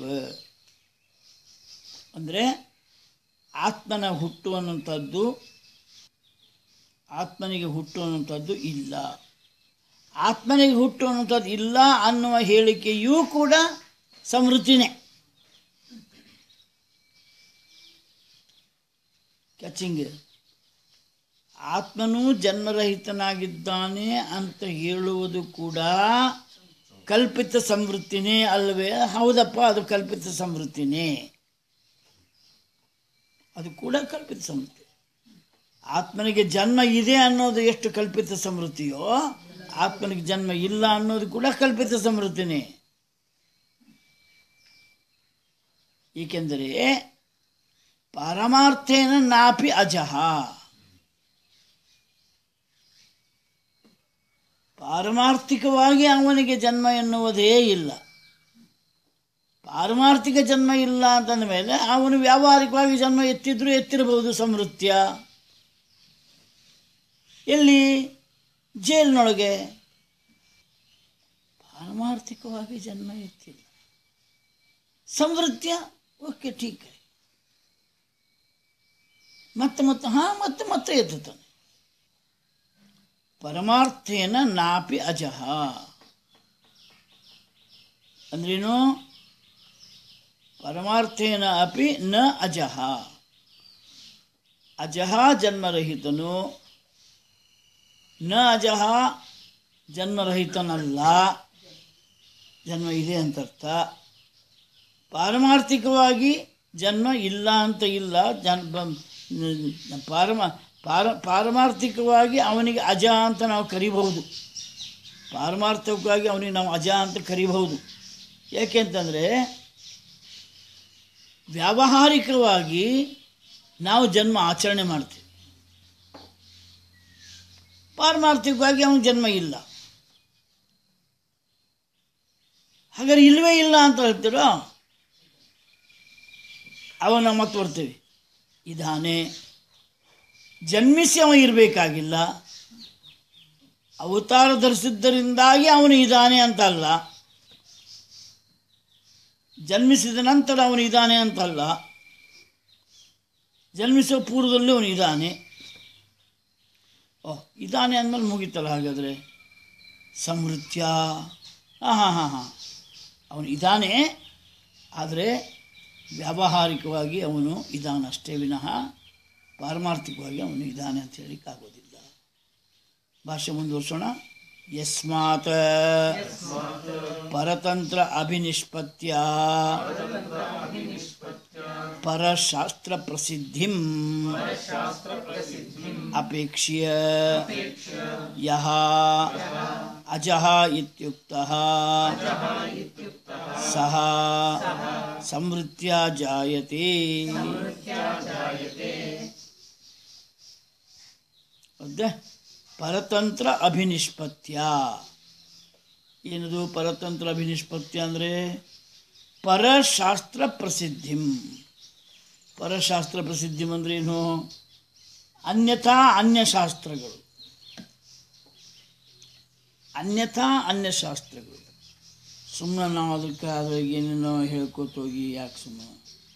ಅಂದರೆ ಆತ್ಮನ ಹುಟ್ಟು ಅನ್ನುವಂಥದ್ದು ಆತ್ಮನಿಗೆ ಹುಟ್ಟು ಅನ್ನುವಂಥದ್ದು ಇಲ್ಲ ಆತ್ಮನಿಗೆ ಹುಟ್ಟು ಅನ್ನುವಂಥದ್ದು ಇಲ್ಲ ಅನ್ನುವ ಹೇಳಿಕೆಯೂ ಕೂಡ ಸಮೃದ್ಧಿನೇ ಕ್ಯಾಚಿಂಗ್ ಆತ್ಮನೂ ಜನ್ಮರಹಿತನಾಗಿದ್ದಾನೆ ಅಂತ ಹೇಳುವುದು ಕೂಡ ಕಲ್ಪಿತ ಸಂವೃತ್ತಿನೇ ಅಲ್ಲವೇ ಹೌದಪ್ಪ ಅದು ಕಲ್ಪಿತ ಸಂವೃತ್ತಿನೇ ಅದು ಕೂಡ ಕಲ್ಪಿತ ಸಂವೃತ್ತಿ ಆತ್ಮನಿಗೆ ಜನ್ಮ ಇದೆ ಅನ್ನೋದು ಎಷ್ಟು ಕಲ್ಪಿತ ಸಮೃದ್ಧಿಯೋ ಆತ್ಮನಿಗೆ ಜನ್ಮ ಇಲ್ಲ ಅನ್ನೋದು ಕೂಡ ಕಲ್ಪಿತ ಸಮೃದ್ಧಿನೇ ಏಕೆಂದರೆ ಪಾರಮಾರ್ಥೇನ ನಾಪಿ ಅಜಹ ಪಾರಮಾರ್ಥಿಕವಾಗಿ ಅವನಿಗೆ ಜನ್ಮ ಎನ್ನುವುದೇ ಇಲ್ಲ ಪಾರಮಾರ್ಥಿಕ ಜನ್ಮ ಇಲ್ಲ ಅಂತಂದ ಮೇಲೆ ಅವನು ವ್ಯಾವಹಾರಿಕವಾಗಿ ಜನ್ಮ ಎತ್ತಿದ್ರೂ ಎತ್ತಿರಬಹುದು ಸಮೃತ್ಯ ಎಲ್ಲಿ ಜೈಲಿನೊಳಗೆ ಪಾರಮಾರ್ಥಿಕವಾಗಿ ಜನ್ಮ ಎತ್ತಿಲ್ಲ ಸಮೃದ್ಧ ಓಕೆ ಟೀಕ್ ಮತ್ತೆ ಮತ್ತೆ ಹಾಂ ಮತ್ತೆ ಮತ್ತೆ ಎತ್ತುತ್ತಾನೆ ಪರಮಾರ್ಥೇನ ನಾಪಿ ಅಜಹ ಅಂದ್ರೇನು ಪರಮಾರ್ಥೇನ ಅಪಿ ನ ಅಜಹ ಅಜಹ ಜನ್ಮರಹಿತನು ನ ಅಜಹ ಜನ್ಮರಹಿತನಲ್ಲ ಜನ್ಮ ಇದೆ ಅಂತ ಅರ್ಥ ಪಾರಮಾರ್ಥಿಕವಾಗಿ ಜನ್ಮ ಇಲ್ಲ ಅಂತ ಇಲ್ಲ ಜನ್ ಬ- ಪಾರಮ ಪಾರ ಪಾರಮಾರ್ಥಿಕವಾಗಿ ಅವನಿಗೆ ಅಜ ಅಂತ ನಾವು ಕರಿಬಹುದು ಪಾರಮಾರ್ಥಿಕವಾಗಿ ಅವನಿಗೆ ನಾವು ಅಜ ಅಂತ ಕರಿಬಹುದು ಯಾಕೆಂತಂದರೆ ವ್ಯಾವಹಾರಿಕವಾಗಿ ನಾವು ಜನ್ಮ ಆಚರಣೆ ಮಾಡ್ತೀವಿ ಪಾರಮಾರ್ಥಿಕವಾಗಿ ಅವನ ಜನ್ಮ ಇಲ್ಲ ಹಾಗಾದ್ರೆ ಇಲ್ಲವೇ ಇಲ್ಲ ಅಂತ ಹೇಳ್ತೀರೋ ಅವನ ಮತ್ತೆ ಬರ್ತೀವಿ ಇದಾನೆ ಜನ್ಮಿಸಿ ಅವ ಇರಬೇಕಾಗಿಲ್ಲ ಅವತಾರ ಧರಿಸಿದ್ದರಿಂದಾಗಿ ಅವನು ಇದ್ದಾನೆ ಅಂತ ಅಲ್ಲ ಜನ್ಮಿಸಿದ ನಂತರ ಅವನು ಇದ್ದಾನೆ ಅಂತಲ್ಲ ಜನ್ಮಿಸುವ ಪೂರ್ವದಲ್ಲಿ ಅವನು ಇದ್ದಾನೆ ಓಹ್ ಇದ್ದಾನೆ ಅಂದಮೇಲೆ ಮುಗೀತಲ್ಲ ಹಾಗಾದರೆ ಸಮೃತ್ಯ ಹಾಂ ಹಾಂ ಹಾಂ ಹಾಂ ಅವನು ಇದ್ದಾನೆ ಆದರೆ ವ್ಯಾವಹಾರಿಕವಾಗಿ ಅವನು ಇದ್ದಾನಷ್ಟೇ ವಿನಃ ಪಾರಮಾರ್ಥಿಕವಾಗಿ ಅವನು ಇದ್ದಾನೆ ಅಂತ ಹೇಳಿಕ್ಕಾಗೋದಿಲ್ಲ ಭಾಷೆ ಮುಂದುವರ್ಸೋಣ ಯಸ್ಮಾತ್ ಪರತಂತ್ರ ಅಭಿನಿಷ್ಪತ್ಯ ಪರಶಾಸ್ತ್ರ ಪ್ರಸಿದ್ಧಿಂ ಅಪೇಕ್ಷ್ಯ ಯಹ ಅಜಃ ಇತ್ಯುಕ್ತಃ ಸಹ ಸಂವೃತ್ಯ ಜಾಯತೆ ಹೌದಾ? ಪರತಂತ್ರ ಅಭಿನಿಷ್ಪತ್ಯ ಏನದು ಪರತಂತ್ರ ಅಭಿನಿಷ್ಪತ್ಯ ಅಂದರೆ ಪರಶಾಸ್ತ್ರ ಪ್ರಸಿದ್ಧಿಂ ಪರಶಾಸ್ತ್ರ ಪ್ರಸಿದ್ಧಿಂ ಅಂದ್ರೆ ಏನು ಅನ್ಯಥಾ ಅನ್ಯಶಾಸ್ತ್ರಗಳು ಅನ್ಯಥಾ ಅನ್ಯಶಾಸ್ತ್ರಗಳು ಸುಮ್ಮನೆ ನಾವು ಅದಕ್ಕೆ ಅದ್ರಾಗ ಏನೇನೋ ಹೇಳ್ಕೊತ ಹೋಗಿ ಯಾಕೆ ಸುಮ್ಮನೆ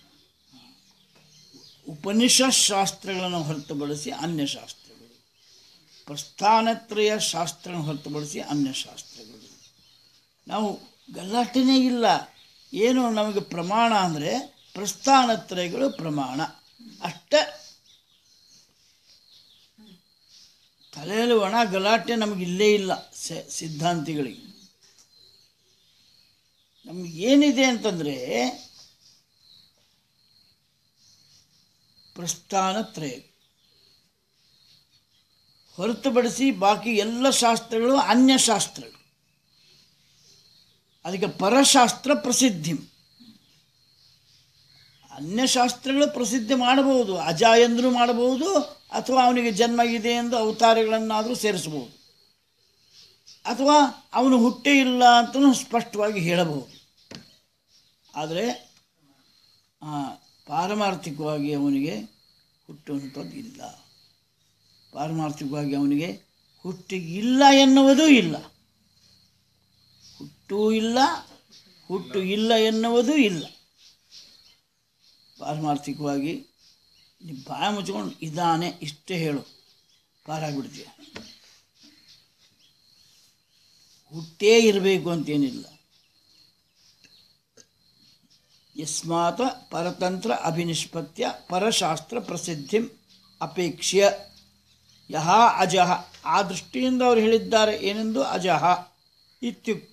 ಉಪನಿಷತ್ ಶಾಸ್ತ್ರಗಳನ್ನು ಹೊರತುಪಡಿಸಿ ಅನ್ಯಶಾಸ್ತ್ರಗಳು ಪ್ರಸ್ಥಾನತ್ರಯ ಶಾಸ್ತ್ರಗಳನ್ನು ಹೊರತುಪಡಿಸಿ ಅನ್ಯಶಾಸ್ತ್ರಗಳು ನಾವು ಗಲಾಟೆನೇ ಇಲ್ಲ ಏನು ನಮಗೆ ಪ್ರಮಾಣ ಅಂದರೆ ಪ್ರಸ್ಥಾನತ್ರಯಗಳು ಪ್ರಮಾಣ ಅಷ್ಟೇ ತಲೆಯಲ್ಲಿ ಒಣ ಗಲಾಟೆ ನಮಗೆ ಇಲ್ಲೇ ಇಲ್ಲ ಸ- ಸಿದ್ಧಾಂತಿಗಳಿಗೆ ನಮ್ಗೆ ಏನಿದೆ ಅಂತಂದರೆ ಪ್ರಸ್ಥಾನತ್ರಯ ಹೊರತುಪಡಿಸಿ ಬಾಕಿ ಎಲ್ಲ ಶಾಸ್ತ್ರಗಳು ಅನ್ಯ ಶಾಸ್ತ್ರಗಳು ಅದಕ್ಕೆ ಪರಶಾಸ್ತ್ರ ಪ್ರಸಿದ್ಧಿ ಅನ್ಯಶಾಸ್ತ್ರಗಳು ಪ್ರಸಿದ್ಧಿ ಮಾಡಬಹುದು ಅಜ ಎಂದರೂ ಮಾಡಬಹುದು ಅಥವಾ ಅವನಿಗೆ ಜನ್ಮ ಇದೆ ಎಂದು ಅವತಾರಗಳನ್ನಾದರೂ ಸೇರಿಸಬಹುದು ಅಥವಾ ಅವನು ಹುಟ್ಟೇ ಇಲ್ಲ ಅಂತಲೂ ಸ್ಪಷ್ಟವಾಗಿ ಹೇಳಬಹುದು ಆದರೆ ಆ, ಪಾರಮಾರ್ಥಿಕವಾಗಿ ಅವನಿಗೆ ಹುಟ್ಟುವಂಥದ್ದು ಇಲ್ಲ ಪಾರಮಾರ್ಥಿಕವಾಗಿ ಅವನಿಗೆ ಹುಟ್ಟಿ ಇಲ್ಲ ಎನ್ನುವುದೂ ಇಲ್ಲ ಹುಟ್ಟೂ ಇಲ್ಲ ಹುಟ್ಟು ಇಲ್ಲ ಎನ್ನುವುದೂ ಇಲ್ಲ ಪಾರಮಾರ್ಥಿಕವಾಗಿ ನೀ ಬಾಯ ಮುಚ್ಕೊಂಡು ಇದ್ದಾನೆ ಇಷ್ಟೇ ಹೇಳು ಪಾರಾಗ್ಬಿಡ್ತೀಯ ಹುಟ್ಟೇ ಇರಬೇಕು ಅಂತೇನಿಲ್ಲ ಯಸ್ಮಾತ್ ಪರತಂತ್ರ ಅಭಿನಿಷ್ಪತ್ಯ ಪರಶಾಸ್ತ್ರ ಪ್ರಸಿದ್ಧಿಂ ಅಪೇಕ್ಷ್ಯ ಯಹ ಅಜಃ ಆ ದೃಷ್ಟಿಯಿಂದ ಅವರು ಹೇಳಿದ್ದಾರೆ ಏನೆಂದು ಅಜಃ ಇತ್ಯುಕ್ತ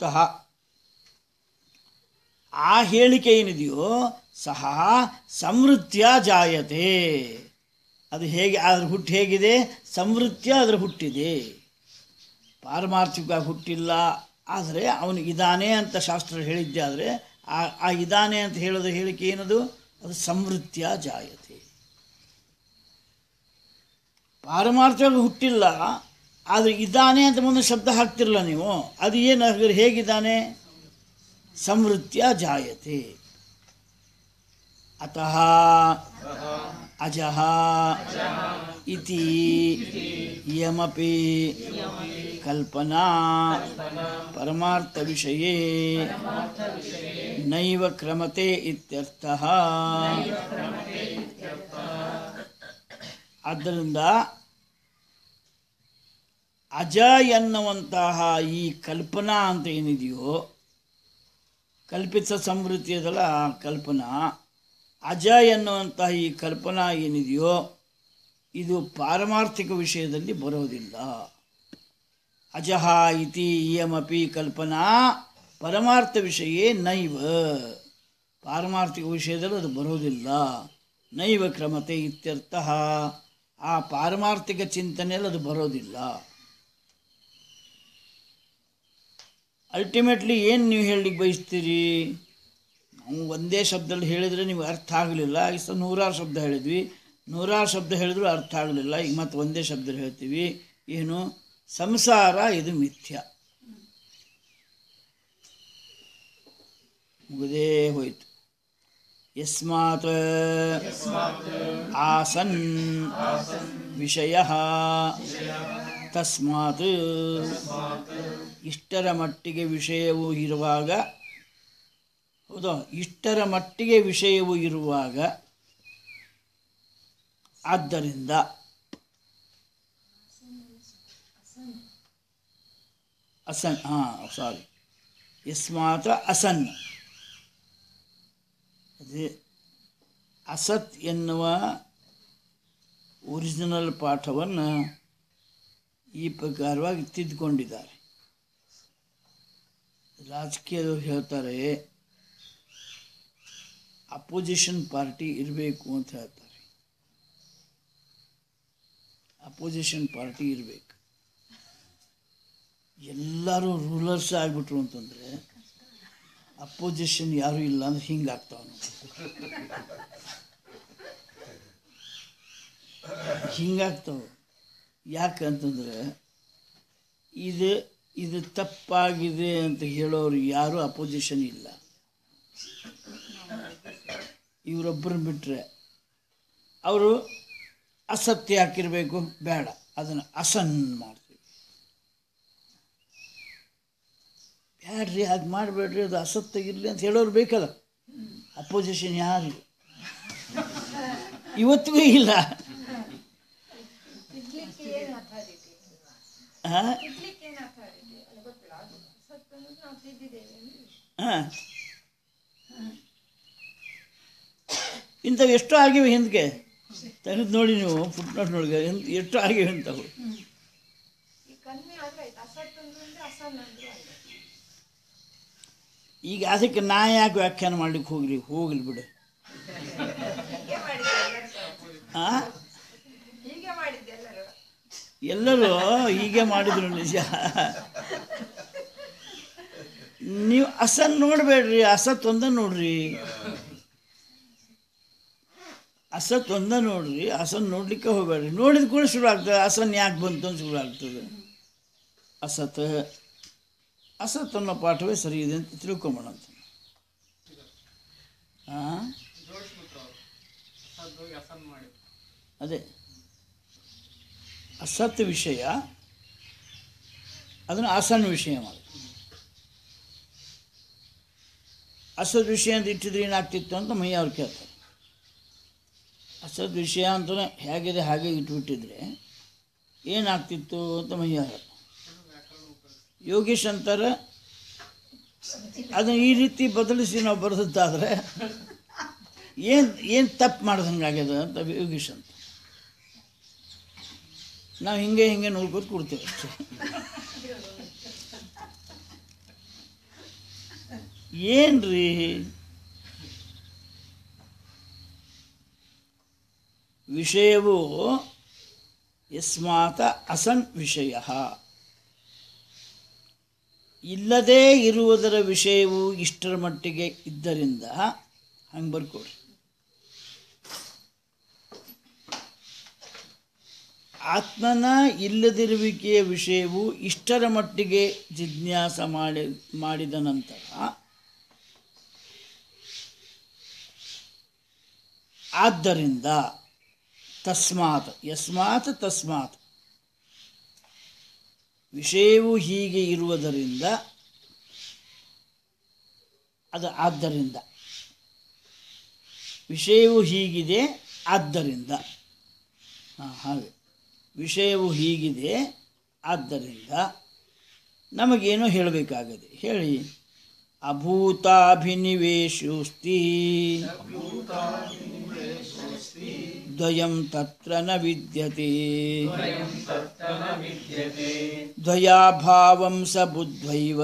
ಆ ಹೇಳಿಕೆ ಏನಿದೆಯೋ ಸಹ ಸಮೃದ್ಧ ಜಾಯತೆ ಅದು ಹೇಗೆ ಅದ್ರ ಹುಟ್ಟು ಹೇಗಿದೆ ಸಮೃದ್ಧ ಅದರ ಹುಟ್ಟಿದೆ ಪಾರಮಾರ್ಥಿಕ ಹುಟ್ಟಿಲ್ಲ ಆದರೆ ಅವನು ಇದಾನೆ ಅಂತ ಶಾಸ್ತ್ರ ಹೇಳಿದ್ದೆ ಆದರೆ ಆ ಆ ಇದಾನೆ ಅಂತ ಹೇಳೋದು ಹೇಳಿಕೆ ಏನದು ಅದು ಸಮೃದ್ಧ ಜಾಯತೆ ಪಾರಮಾರ್ಥವಾಗಿ ಹುಟ್ಟಿಲ್ಲ ಆದರೆ ಇದ್ದಾನೆ ಅಂತ ಮುಂದೆ ಶಬ್ದ ಹಾಕ್ತಿರಲ್ಲ ನೀವು ಅದು ಏನು ಹಾಗಾದ್ರೆ ಹೇಗಿದ್ದಾನೆ ಸಮೃದ್ಧ ಜಾಯತೆ ಅತಃ ಅಜಃ ಇತಿ ಯಮಪಿ ಕಲ್ಪನಾ ಪರಮಾರ್ಥವಿಷಯೇ ನೈವ ಕ್ರಮತೆ ಇತ್ಯರ್ಥಃ ಆದ್ದರಿಂದ ಅಜ ಎನ್ನುವಂತಹ ಈ ಕಲ್ಪನಾ ಅಂತ ಏನಿದೆಯೋ ಕಲ್ಪಿತ ಸಮೃದ್ಧಿ ಅದಲ್ಲ ಆ ಕಲ್ಪನಾ ಅಜ ಎನ್ನುವಂತಹ ಈ ಕಲ್ಪನಾ ಏನಿದೆಯೋ ಇದು ಪಾರಮಾರ್ಥಿಕ ವಿಷಯದಲ್ಲಿ ಬರೋದಿಲ್ಲ ಅಜಃ ಇತಿ ಇಯಮಪಿ ಕಲ್ಪನಾ ಪರಮಾರ್ಥ ವಿಷಯೇ ನೈವ ಪಾರಮಾರ್ಥಿಕ ವಿಷಯದಲ್ಲಿ ಅದು ಬರೋದಿಲ್ಲ ನೈವ ಕ್ರಮತೆ ಇತ್ಯರ್ಥ ಆ ಪಾರಮಾರ್ಥಿಕ ಚಿಂತನೆಯಲ್ಲಿ ಅದು ಬರೋದಿಲ್ಲ ಅಲ್ಟಿಮೇಟ್ಲಿ ಏನು ನೀವು ಹೇಳಲಿಕ್ಕೆ ಬಯಸ್ತೀರಿ ನಾವು ಒಂದೇ ಶಬ್ದದಲ್ಲಿ ಹೇಳಿದರೆ ನಿಮ್ಗೆ ಅರ್ಥ ಆಗಲಿಲ್ಲ ಈಗ ಸಹ ನೂರಾರು ಶಬ್ದ ಹೇಳಿದ್ವಿ ನೂರಾರು ಶಬ್ದ ಹೇಳಿದ್ರು ಅರ್ಥ ಆಗಲಿಲ್ಲ ಈಗ ಮತ್ತೆ ಒಂದೇ ಶಬ್ದ ಹೇಳ್ತೀವಿ ಏನು ಸಂಸಾರ ಇದು ಮಿಥ್ಯ ಮುಗದೇ ಹೋಯಿತು ಯಸ್ಮಾತ್ ಆಸನ್ ವಿಷಯ ತಸ್ಮಾತ್ ಇಷ್ಟರ ಮಟ್ಟಿಗೆ ವಿಷಯವು ಇರುವಾಗ ಹೌದಾ ಇಷ್ಟರ ಮಟ್ಟಿಗೆ ವಿಷಯವು ಇರುವಾಗ ಆದ್ದರಿಂದ ಅಸನ್ ಹಾಂ ಸಾರಿ ಯಸ್ಮಾತ್ ಅಸನ್ ಅದೇ ಅಸತ್ ಎನ್ನುವ ಒರಿಜಿನಲ್ ಪಾಠವನ್ನು ಈ ಪ್ರಕಾರವಾಗಿ ತಿದ್ದುಕೊಂಡಿದ್ದಾರೆ ರಾಜಕೀಯದವ್ರು ಹೇಳ್ತಾರೆ ಅಪೋಸಿಷನ್ ಪಾರ್ಟಿ ಇರಬೇಕು ಅಂತ ಹೇಳ್ತಾರೆ ಅಪೋಸಿಷನ್ ಪಾರ್ಟಿ ಇರಬೇಕು ಎಲ್ಲರೂ ರೂಲರ್ಸ್ ಆಗಿಬಿಟ್ರು ಅಂತಂದರೆ ಅಪೋಸಿಷನ್ ಯಾರೂ ಇಲ್ಲ ಅಂದ್ರೆ ಹಿಂಗಾಗ್ತಾವ ಹಿಂಗಾಗ್ತಾವ ಯಾಕಂತಂದ್ರೆ ಇದು ಇದು ತಪ್ಪಾಗಿದೆ ಅಂತ ಹೇಳೋರು ಯಾರೂ ಅಪೋಸಿಷನ್ ಇಲ್ಲ ಇವರೊಬ್ಬರನ್ನ ಬಿಟ್ಟರೆ ಅವರು ಅಸತ್ಯ ಹಾಕಿರಬೇಕು ಬೇಡ ಅದನ್ನು ಅಸನ್ ಮಾಡ್ತೀವಿ ಬ್ಯಾಡ್ರಿ ಅದು ಮಾಡಬೇಡ್ರಿ ಅದು ಅಸತ್ಯ ಇರಲಿ ಅಂತ ಹೇಳೋರು ಬೇಕಲ್ಲ ಅಪೋಸಿಷನ್ ಯಾರು ಇವತ್ತಿಗೂ ಇಲ್ಲ ತಿದ್ಲಿಕ್ಕೆ ಏನು ಅಥಾರಿಟಿ ಹಾಂ ತಿದ್ಲಿಕ್ಕೆ ಏನು ಅಥಾರಿಟಿ ಅದು ಗೊತ್ತಿಲ್ಲ ಅದು ಸತ್ತನ್ನು ನಾವು ತಿದ್ದಿದ್ದೇವೆ ಅಂದ್ರೆ ಹಾಂ ಇಂಥವು ಎಷ್ಟೋ ಆಗಿವೆ ಹಿಂದಕ್ಕೆ ತೆಗೆದು ನೋಡಿ ನೀವು ಫುಟ್ನೋಟ್ನೊಳಗೆ ಎಂತ ಎಷ್ಟು ಆಗಿವೆ ಇಂಥವು ಈ ಕಡಿಮೆ ಆದ್ರೆ ಆಯ್ತು ಅಸತ್ ಅಂದ್ರು ಅಂದ್ರೆ ಅಸನ್ ಅಂದ್ರು ಆಯ್ತು ಈಗ ಅದಕ್ಕೆ ನಾ ಯಾಕೆ ವ್ಯಾಖ್ಯಾನ ಮಾಡ್ಲಿಕ್ಕೆ ಹೋಗ್ಲಿ ಹೋಗ್ಲಿ ಬಿಡು ಹೀಗೆ ಮಾಡಿದ್ದೆ ಎಲ್ಲರೂ ಆ ಹೀಗೆ ಮಾಡಿದ್ದೆ ಎಲ್ಲರೂ ಎಲ್ಲರೂ ಹೀಗೆ ಮಾಡಿದ್ರು ನಿಜ ನೀವು ಅಸನ್ ನೋಡಬೇಡ್ರಿ ಅಸತ್ ಒಂದ ನೋಡ್ರಿ ಅಸತ್ ಒಂದ ನೋಡ್ರಿ ಅಸನ್ ನೋಡ್ಲಿಕ್ಕೆ ಹೋಗ್ಬೇಡ್ರಿ ನೋಡಿದ ಕೂಡ ಶುರು ಆಗ್ತದೆ ಅಸನ್ ಯಾಕೆ ಬಂತು ಅಂತ ಶುರು ಆಗ್ತದೆ ಅಸತ್ ಅಸತ್ ಅನ್ನೋ ಪಾಠವೇ ಸರಿ ಇದೆ ಅಂತ ತಿಳ್ಕೊಂಬೋಣ ಅಂತ ಹಾಂ ಅದೇ ಅಸತ್ ವಿಷಯ ಅದನ್ನು ಅಸನ್ ವಿಷಯ ಮಾಡಿ ಅಸದ್ ವಿಷಯ ಅಂತ ಇಟ್ಟಿದ್ರೆ ಏನಾಗ್ತಿತ್ತು ಅಂತ ಮೈಯ ಅವ್ರು ಕೇಳ್ತಾರೆ ಅಸದ್ ವಿಷಯ ಅಂತ ಹೇಗಿದೆ ಹಾಗೆ ಇಟ್ಬಿಟ್ಟಿದ್ರೆ ಏನಾಗ್ತಿತ್ತು ಅಂತ ಮೈಯ ಹೇಳ್ತಾರೆ ಯೋಗೇಶ್ ಅಂತಾರೆ ಅದನ್ನು ಈ ರೀತಿ ಬದಲಿಸಿ ನಾವು ಬರೆದದ್ದಾದ್ರೆ ಏನು ಏನು ತಪ್ಪು ಮಾಡ್ದಂಗಾಗ್ಯದ ಅಂತ ಯೋಗೇಶ್ ಅಂತ ನಾವು ಹಿಂಗೆ ಹಿಂಗೆ ನೋಡ್ಕೊತ ಕೊಡ್ತೇವೆ ಅಷ್ಟೇ ಏನ್ರಿ ವಿಷಯವು ಯಸ್ಮಾತ ಅಸನ್ ವಿಷಯ ಇಲ್ಲದೇ ಇರುವುದರ ವಿಷಯವು ಇಷ್ಟರ ಮಟ್ಟಿಗೆ ಇದ್ದರಿಂದ ಹಂಗೆ ಬರ್ಕೊಡ್ರಿ ಆತ್ಮನ ಇಲ್ಲದಿರುವಿಕೆಯ ವಿಷಯವು ಇಷ್ಟರ ಮಟ್ಟಿಗೆ ಜಿಜ್ಞಾಸ ಮಾಡಿ ಮಾಡಿದ ನಂತರ ಆದ್ದರಿಂದ ತಸ್ಮಾತ್ ಯಸ್ಮಾತ್ ತಸ್ಮಾತ್ ವಿಷಯವು ಹೀಗೆ ಇರುವುದರಿಂದ ಅದು ಆದ್ದರಿಂದ ವಿಷಯವು ಹೀಗಿದೆ ಆದ್ದರಿಂದ ಹಾಂ ಹಾಗೆ ವಿಷಯವು ಹೀಗಿದೆ ಆದ್ದರಿಂದ ನಮಗೇನೋ ಹೇಳಬೇಕಾಗದೆ ಹೇಳಿ ಅಭೂತಾಭಿನಿವೇಶೋಸ್ತಿ ದ್ವಯಂ ತತ್ರ ನ ವಿದ್ಯತೆ ದ್ವಯಾಭಾವಂ ಸ ಬುದ್ಧೈವ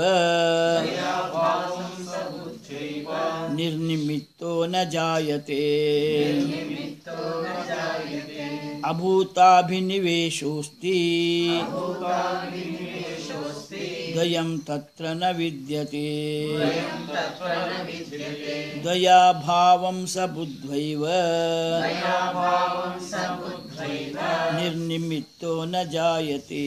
ನಿರ್ನಿಮಿತ್ತೋ ನ ಜಾಯತೆ ಅಭೂತಾಭಿನಿವೇಶೋಸ್ತಿ ದ್ವಯಂ ತತ್ರ ನ ವಿದ್ಯತೆ ದ್ವಯಾಭಾವಂ ಸ ಬುದ್ಧೈವ ನಿರ್ನಿಮಿತ್ತೋ ನ ಜಾಯತೆ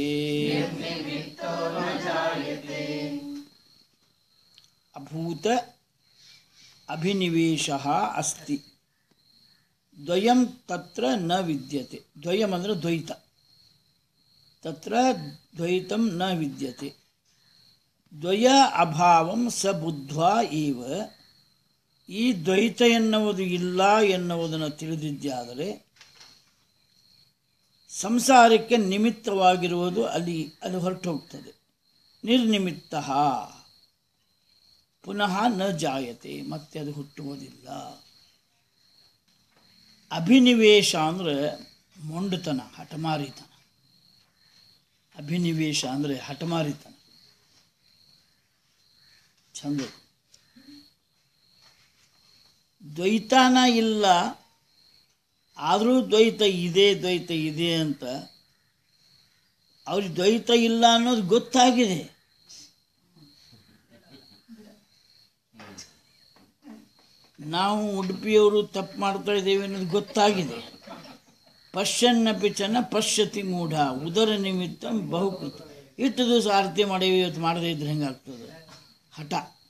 ಅಭೂತ ಅಭಿನಿವೇಶ ಅಸ್ತಿ ದ್ವಯಂ ತತ್ರ ನ ವಿದ್ಯತೆ ದ್ವಯಂ ಅಂದರೆ ದ್ವೈತ ತತ್ರ ದ್ವೈತಂ ನ ವಿದ್ಯತೆ ದ್ವಯ ಅಭಾವಂ ಸ ಬುದ್ಧ್ವಾ ಇವ ಈ ದ್ವೈತ ಎನ್ನುವುದು ಇಲ್ಲ ಎನ್ನುವುದನ್ನು ತಿಳಿದಿದ್ದಾದರೆ ಸಂಸಾರಕ್ಕೆ ನಿಮಿತ್ತವಾಗಿರುವುದು ಅಲ್ಲಿ ಅಲ್ಲಿ ಹೊರಟು ಹೋಗ್ತದೆ ನಿರ್ನಿಮಿತ್ತ ಪುನಃ ನ ಜಾಯತೆ ಮತ್ತೆ ಅದು ಹುಟ್ಟುವುದಿಲ್ಲ ಅಭಿನಿವೇಶ ಅಂದರೆ ಮೊಂಡುತನ ಹಠಮಾರಿತನ ಅಭಿನಿವೇಶ ಅಂದರೆ ಹಠಮಾರಿತನ ಚಂದ ದ್ವೈತಾನ ಇಲ್ಲ ಆದರೂ ದ್ವೈತ ಇದೆ ದ್ವೈತ ಇದೆ ಅಂತ ಅವ್ರಿಗೆ ದ್ವೈತ ಇಲ್ಲ ಅನ್ನೋದು ಗೊತ್ತಾಗಿದೆ ನಾವು ಉಡುಪಿಯವರು ತಪ್ಪು ಮಾಡ್ತಾ ಇದ್ದೇವೆ ಅನ್ನೋದು ಗೊತ್ತಾಗಿದೆ ಪಶ್ಯನ್ನಪಿ ಚನ್ನ ಪಶ್ಯತಿ ಮೂಢ ಉದರ ನಿಮಿತ್ತ ಬಹುಕೃತ ಇಷ್ಟು ದಿವಸ ಆರತಿ ಮಾಡೇವಿ ಇವತ್ತು ಮಾಡದೇ ಇದ್ರೆ ಹೆಂಗಾಗ್ತದೆ ಹಠ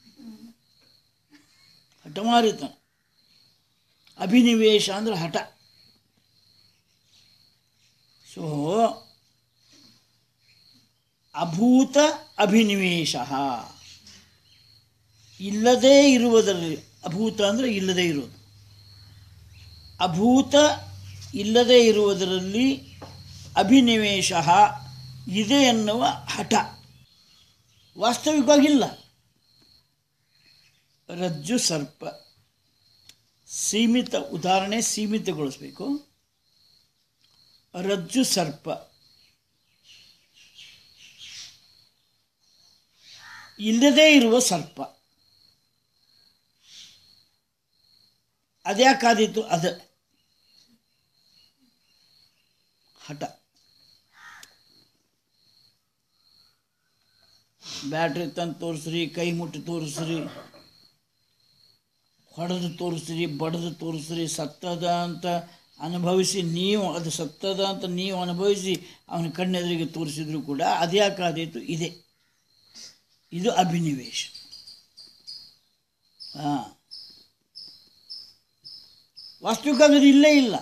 ಹಠಮಾರಿತನ ಅಭಿನಿವೇಶ ಅಂದ್ರೆ ಹಠ ಸೊ ಅಭೂತ ಅಭಿನಿವೇಶ ಇಲ್ಲದೇ ಇರುವುದರಲ್ಲಿ ಅಭೂತ ಅಂದರೆ ಇಲ್ಲದೇ ಇರುವುದು ಅಭೂತ ಇಲ್ಲದೇ ಇರುವುದರಲ್ಲಿ ಅಭಿನಿವೇಶ ಇದೆ ಎನ್ನುವ ಹಠ ವಾಸ್ತವಿಕವಾಗಿಲ್ಲ ರಜ್ಜು ಸರ್ಪ ಸೀಮಿತ ಉದಾಹರಣೆ ಸೀಮಿತಗೊಳಿಸಬೇಕು ರಜ್ಜು ಸರ್ಪ ಇಲ್ಲದೇ ಇರುವ ಸರ್ಪ ಅದ್ಯಾಕಾದೀತು ಅದ ಹಠ ಬ್ಯಾಟ್ರಿ ತಂದು ತೋರಿಸ್ರಿ ಕೈ ಮುಟ್ಟಿ ತೋರಿಸ್ರಿ ಹೊಡೆದು ತೋರಿಸ್ರಿ ಬಡ್ದು ತೋರಿಸ್ರಿ ಸತ್ತದ ಅಂತ ಅನುಭವಿಸಿ ನೀವು ಅದು ಸತ್ತದ ಅಂತ ನೀವು ಅನುಭವಿಸಿ ಅವನ ಕಣ್ಣೆದುರಿಗೆ ತೋರಿಸಿದ್ರು ಕೂಡ ಅದ್ಯಾಕಾದೀತು ಇದೆ ಇದು ಅಭಿನಿವೇಶ ಹಾಂ ವಾಸ್ತವಿಕವಾಗಿ ಅದು ಇಲ್ಲೇ ಇಲ್ಲ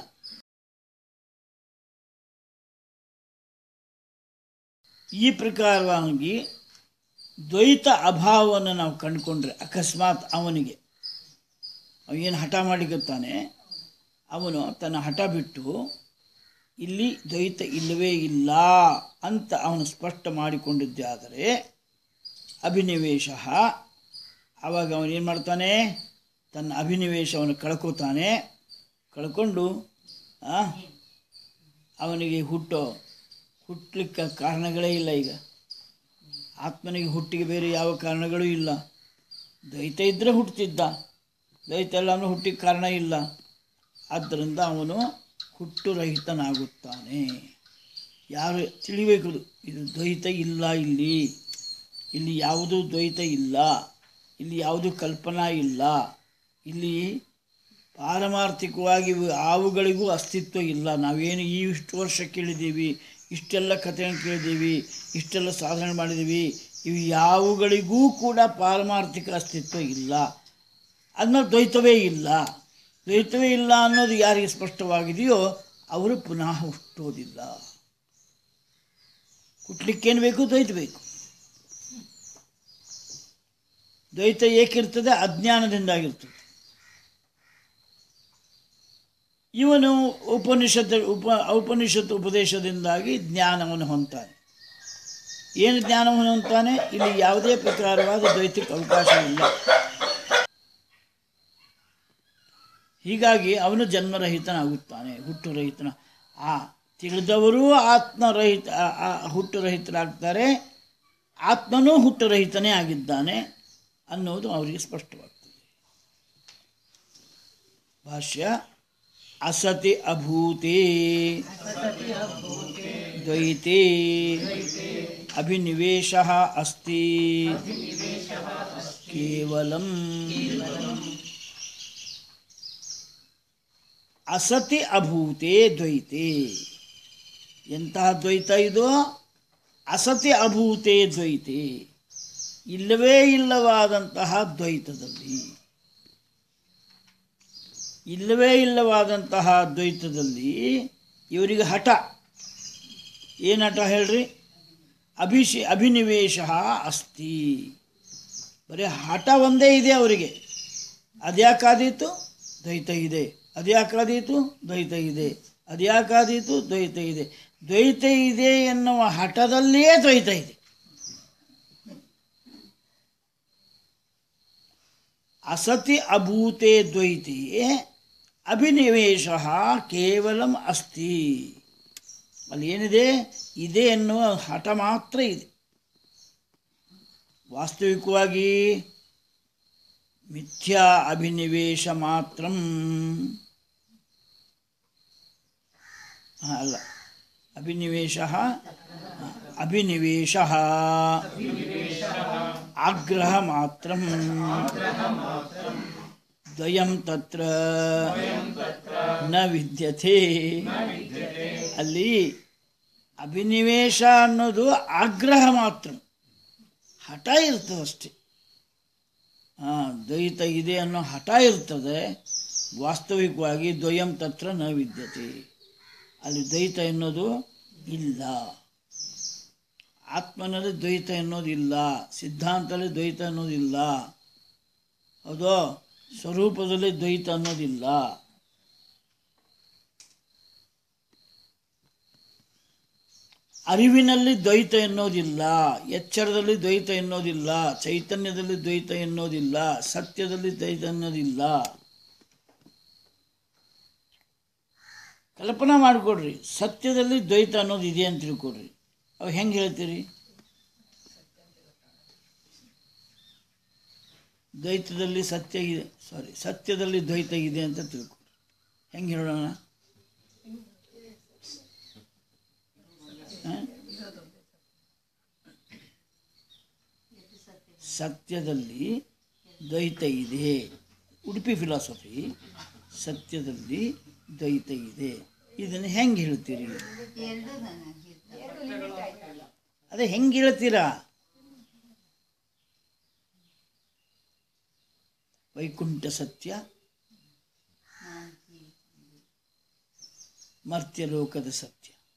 ಈ ಪ್ರಕಾರವಾಗಿ ದ್ವೈತ ಅಭಾವವನ್ನು ನಾವು ಕಂಡುಕೊಂಡ್ರೆ ಅಕಸ್ಮಾತ್ ಅವನಿಗೆ ಅವನೇನು ಹಠ ಮಾಡಿಕತ್ತಾನೆ ಅವನು ತನ್ನ ಹಠ ಬಿಟ್ಟು ಇಲ್ಲಿ ದ್ವೈತ ಇಲ್ಲವೇ ಇಲ್ಲ ಅಂತ ಅವನು ಸ್ಪಷ್ಟ ಮಾಡಿಕೊಂಡಿದ್ದೆ ಆದರೆ ಅಭಿನಿವೇಶ ಆವಾಗ ಅವನೇನು ಮಾಡ್ತಾನೆ ತನ್ನ ಅಭಿನಿವೇಶವನ್ನು ಕಳ್ಕೋತಾನೆ ಕಳ್ಕೊಂಡು ಆ, ಅವನಿಗೆ ಹುಟ್ಟೋ ಹುಟ್ಟಲಿಕ್ಕೆ ಕಾರಣಗಳೇ ಇಲ್ಲ ಈಗ ಆತ್ಮನಿಗೆ ಹುಟ್ಟಿಗೆ ಬೇರೆ ಯಾವ ಕಾರಣಗಳೂ ಇಲ್ಲ ದ್ವೈತ ಇದ್ದರೆ ಹುಟ್ಟುತ್ತಿದ್ದ ದ್ವೈತ ಇಲ್ಲ ಅಂದ್ರೆ ಹುಟ್ಟಿಗೆ ಕಾರಣ ಇಲ್ಲ ಆದ್ದರಿಂದ ಅವನು ಹುಟ್ಟುರಹಿತನಾಗುತ್ತಾನೆ ಯಾರು ತಿಳಿಬೇಕು ಇದು. ಇದು ದ್ವೈತ ಇಲ್ಲ ಇಲ್ಲಿ ಇಲ್ಲಿ ಯಾವುದೂ ದ್ವೈತ ಇಲ್ಲ ಇಲ್ಲಿ ಯಾವುದೂ ಕಲ್ಪನಾ ಇಲ್ಲ ಇಲ್ಲಿ ಪಾರಮಾರ್ಥಿಕವಾಗಿ ಇವು ಯಾವುಗಳಿಗೂ ಅಸ್ತಿತ್ವ ಇಲ್ಲ ನಾವೇನು ಈ ಇಷ್ಟು ವರ್ಷ ಕೇಳಿದ್ದೀವಿ ಇಷ್ಟೆಲ್ಲ ಕಥೆಯನ್ನು ಕೇಳಿದ್ದೀವಿ ಇಷ್ಟೆಲ್ಲ ಸಾಧನೆ ಮಾಡಿದ್ದೀವಿ ಇವು ಯಾವುಗಳಿಗೂ ಕೂಡ ಪಾರಮಾರ್ಥಿಕ ಅಸ್ತಿತ್ವ ಇಲ್ಲ ಅದನ್ನ ದ್ವೈತವೇ ಇಲ್ಲ ದ್ವೈತವೇ ಇಲ್ಲ ಅನ್ನೋದು ಯಾರಿಗೆ ಸ್ಪಷ್ಟವಾಗಿದೆಯೋ ಅವರು ಪುನಃ ಹುಟ್ಟೋದಿಲ್ಲ ಹುಟ್ಟಲಿಕ್ಕೇನು ಬೇಕು ದ್ವೈತ ಬೇಕು ದ್ವೈತ ಏಕಿರ್ತದೆ ಅಜ್ಞಾನದಿಂದಾಗಿರ್ತದೆ ಇವನು ಉಪನಿಷತ್ ಉಪ ಔಪನಿಷತ್ ಉಪದೇಶದಿಂದಾಗಿ ಜ್ಞಾನವನ್ನು ಹೊಂತಾನೆ ಏನು ಜ್ಞಾನವನ್ನು ಹೊಂತಾನೆ ಇಲ್ಲಿ ಯಾವುದೇ ಪ್ರಕಾರವಾದ ದ್ವೈತಕ್ಕೆ ಅವಕಾಶ ಇಲ್ಲ ಹೀಗಾಗಿ ಅವನು ಜನ್ಮರಹಿತನಾಗುತ್ತಾನೆ ಹುಟ್ಟುರಹಿತನ ಆ ತಿಳಿದವರೂ ಆತ್ಮರಹಿತ ಆ- ಆ ಹುಟ್ಟುರಹಿತರಾಗ್ತಾರೆ ಆತ್ಮನೂ ಹುಟ್ಟುರಹಿತನೇ ಆಗಿದ್ದಾನೆ ಅನ್ನೋದು ಅವರಿಗೆ ಸ್ಪಷ್ಟವಾಗ್ತದೆ ಭಾಷ್ಯ ಅಸತಿ ಅಭೂತೆ ದ್ವೈತೆ ಅಭಿನಿವೇಶ ಅಸ್ತಿ ಕೇವಲಂ ಅಸತಿ ಅಭೂತೆ ದ್ವೈತೆ ಎಂತಹ ದ್ವೈತ ಇದು ಅಸತಿ ಅಭೂತೆ ದ್ವೈತೆ ಇಲ್ಲವೇ ಇಲ್ಲವಾದಂತಹ ದ್ವೈತದಲ್ಲಿ ಇಲ್ಲವೇ ಇಲ್ಲವಾದಂತಹ ದ್ವೈತದಲ್ಲಿ ಇವರಿಗೆ ಹಠ ಏನು ಹಠ ಹೇಳ್ರಿ ಅಭಿಷೇ ಅಭಿನಿವೇಶ ಅಸ್ತಿ ಬರೀ ಹಠ ಒಂದೇ ಇದೆ ಅವರಿಗೆ ಅದ್ಯಾಕಾದೀತು ದ್ವೈತ ಇದೆ ಅದ್ಯಾಕಾದೀತು ದ್ವೈತ ಇದೆ ಅದ್ಯಾಕಾದೀತು ದ್ವೈತ ಇದೆ ದ್ವೈತ ಇದೆ ಎನ್ನುವ ಹಠದಲ್ಲಿಯೇ ದ್ವೈತ ಇದೆ ಅಸತಿ ಅಭೂತೆ ದ್ವೈತೆ ಅಭಿನಿವೇಶ ಕೇವಲಂ ಅಸ್ತಿ ಅಲ್ಲಿ ಏನಿದೆ ಇದೆ ಎನ್ನುವ ಹಠ ಮಾತ್ರ ಇದೆ ವಾಸ್ತವಿಕವಾಗಿ ಮಿಥ್ಯಾ ಅಭಿನಿವೇಶ ಮಾತ್ರ ಅಲ್ಲ ಅಭಿನಿವೇಶ ಅಭಿನಿವೇಶ ಆಗ್ರಹ ಮಾತ್ರ ದ್ವಯಂ ತತ್ರ ನ ವಿದ್ಯತೆ ಅಲ್ಲಿ ಅಭಿನಿವೇಶ ಅನ್ನೋದು ಆಗ್ರಹ ಮಾತ್ರ ಹಠ ಇರ್ತದಷ್ಟೆ ಹಾಂ ದ್ವೈತ ಇದೆ ಅನ್ನೋ ಹಠ ಇರ್ತದೆ ವಾಸ್ತವಿಕವಾಗಿ ದ್ವಯಂ ತತ್ರ ನ ವಿದ್ಯತೆ ಅಲ್ಲಿ ದ್ವೈತ ಎನ್ನೋದು ಇಲ್ಲ ಆತ್ಮನಲ್ಲಿ ದ್ವೈತ ಎನ್ನೋದಿಲ್ಲ ಸಿದ್ಧಾಂತದಲ್ಲಿ ದ್ವೈತ ಅನ್ನೋದಿಲ್ಲ ಹೌದೋ ಸ್ವರೂಪದಲ್ಲಿ ದ್ವೈತ ಅನ್ನೋದಿಲ್ಲ ಅರಿವಿನಲ್ಲಿ ದ್ವೈತ ಎನ್ನೋದಿಲ್ಲ ಎಚ್ಚರದಲ್ಲಿ ದ್ವೈತ ಎನ್ನೋದಿಲ್ಲ ಚೈತನ್ಯದಲ್ಲಿ ದ್ವೈತ ಎನ್ನೋದಿಲ್ಲ ಸತ್ಯದಲ್ಲಿ ದ್ವೈತ ಅನ್ನೋದಿಲ್ಲ ಕಲ್ಪನಾ ಮಾಡಿಕೊಡ್ರಿ ಸತ್ಯದಲ್ಲಿ ದ್ವೈತ ಅನ್ನೋದು ಇದೆ ಅಂತ ತಿಳ್ಕೊಡ್ರಿ ಅವು ಹೆಂಗೆ ಹೇಳ್ತೀರಿ ದ್ವೈತದಲ್ಲಿ ಸತ್ಯ ಇದೆ ಸಾರಿ ಸತ್ಯದಲ್ಲಿ ದ್ವೈತ ಇದೆ ಅಂತ ತಿಳ್ಕೊಡ್ರಿ ಹೆಂಗೆ ಹೇಳೋಣ ಹ? ಸತ್ಯದಲ್ಲಿ ದ್ವೈತ ಇದೆ ಉಡುಪಿ ಫಿಲಾಸಫಿ ಸತ್ಯದಲ್ಲಿ ದ್ವೈತ ಇದೆ ಇದನ್ನು ಹೆಂಗೆ ಹೇಳ್ತೀರಿ ಅದೇ ಹೆಂಗೆ ಹೇಳ್ತೀರಾ ವೈಕುಂಠ ಸತ್ಯ ಮರ್ತ್ಯಲೋಕದ ಸತ್ಯ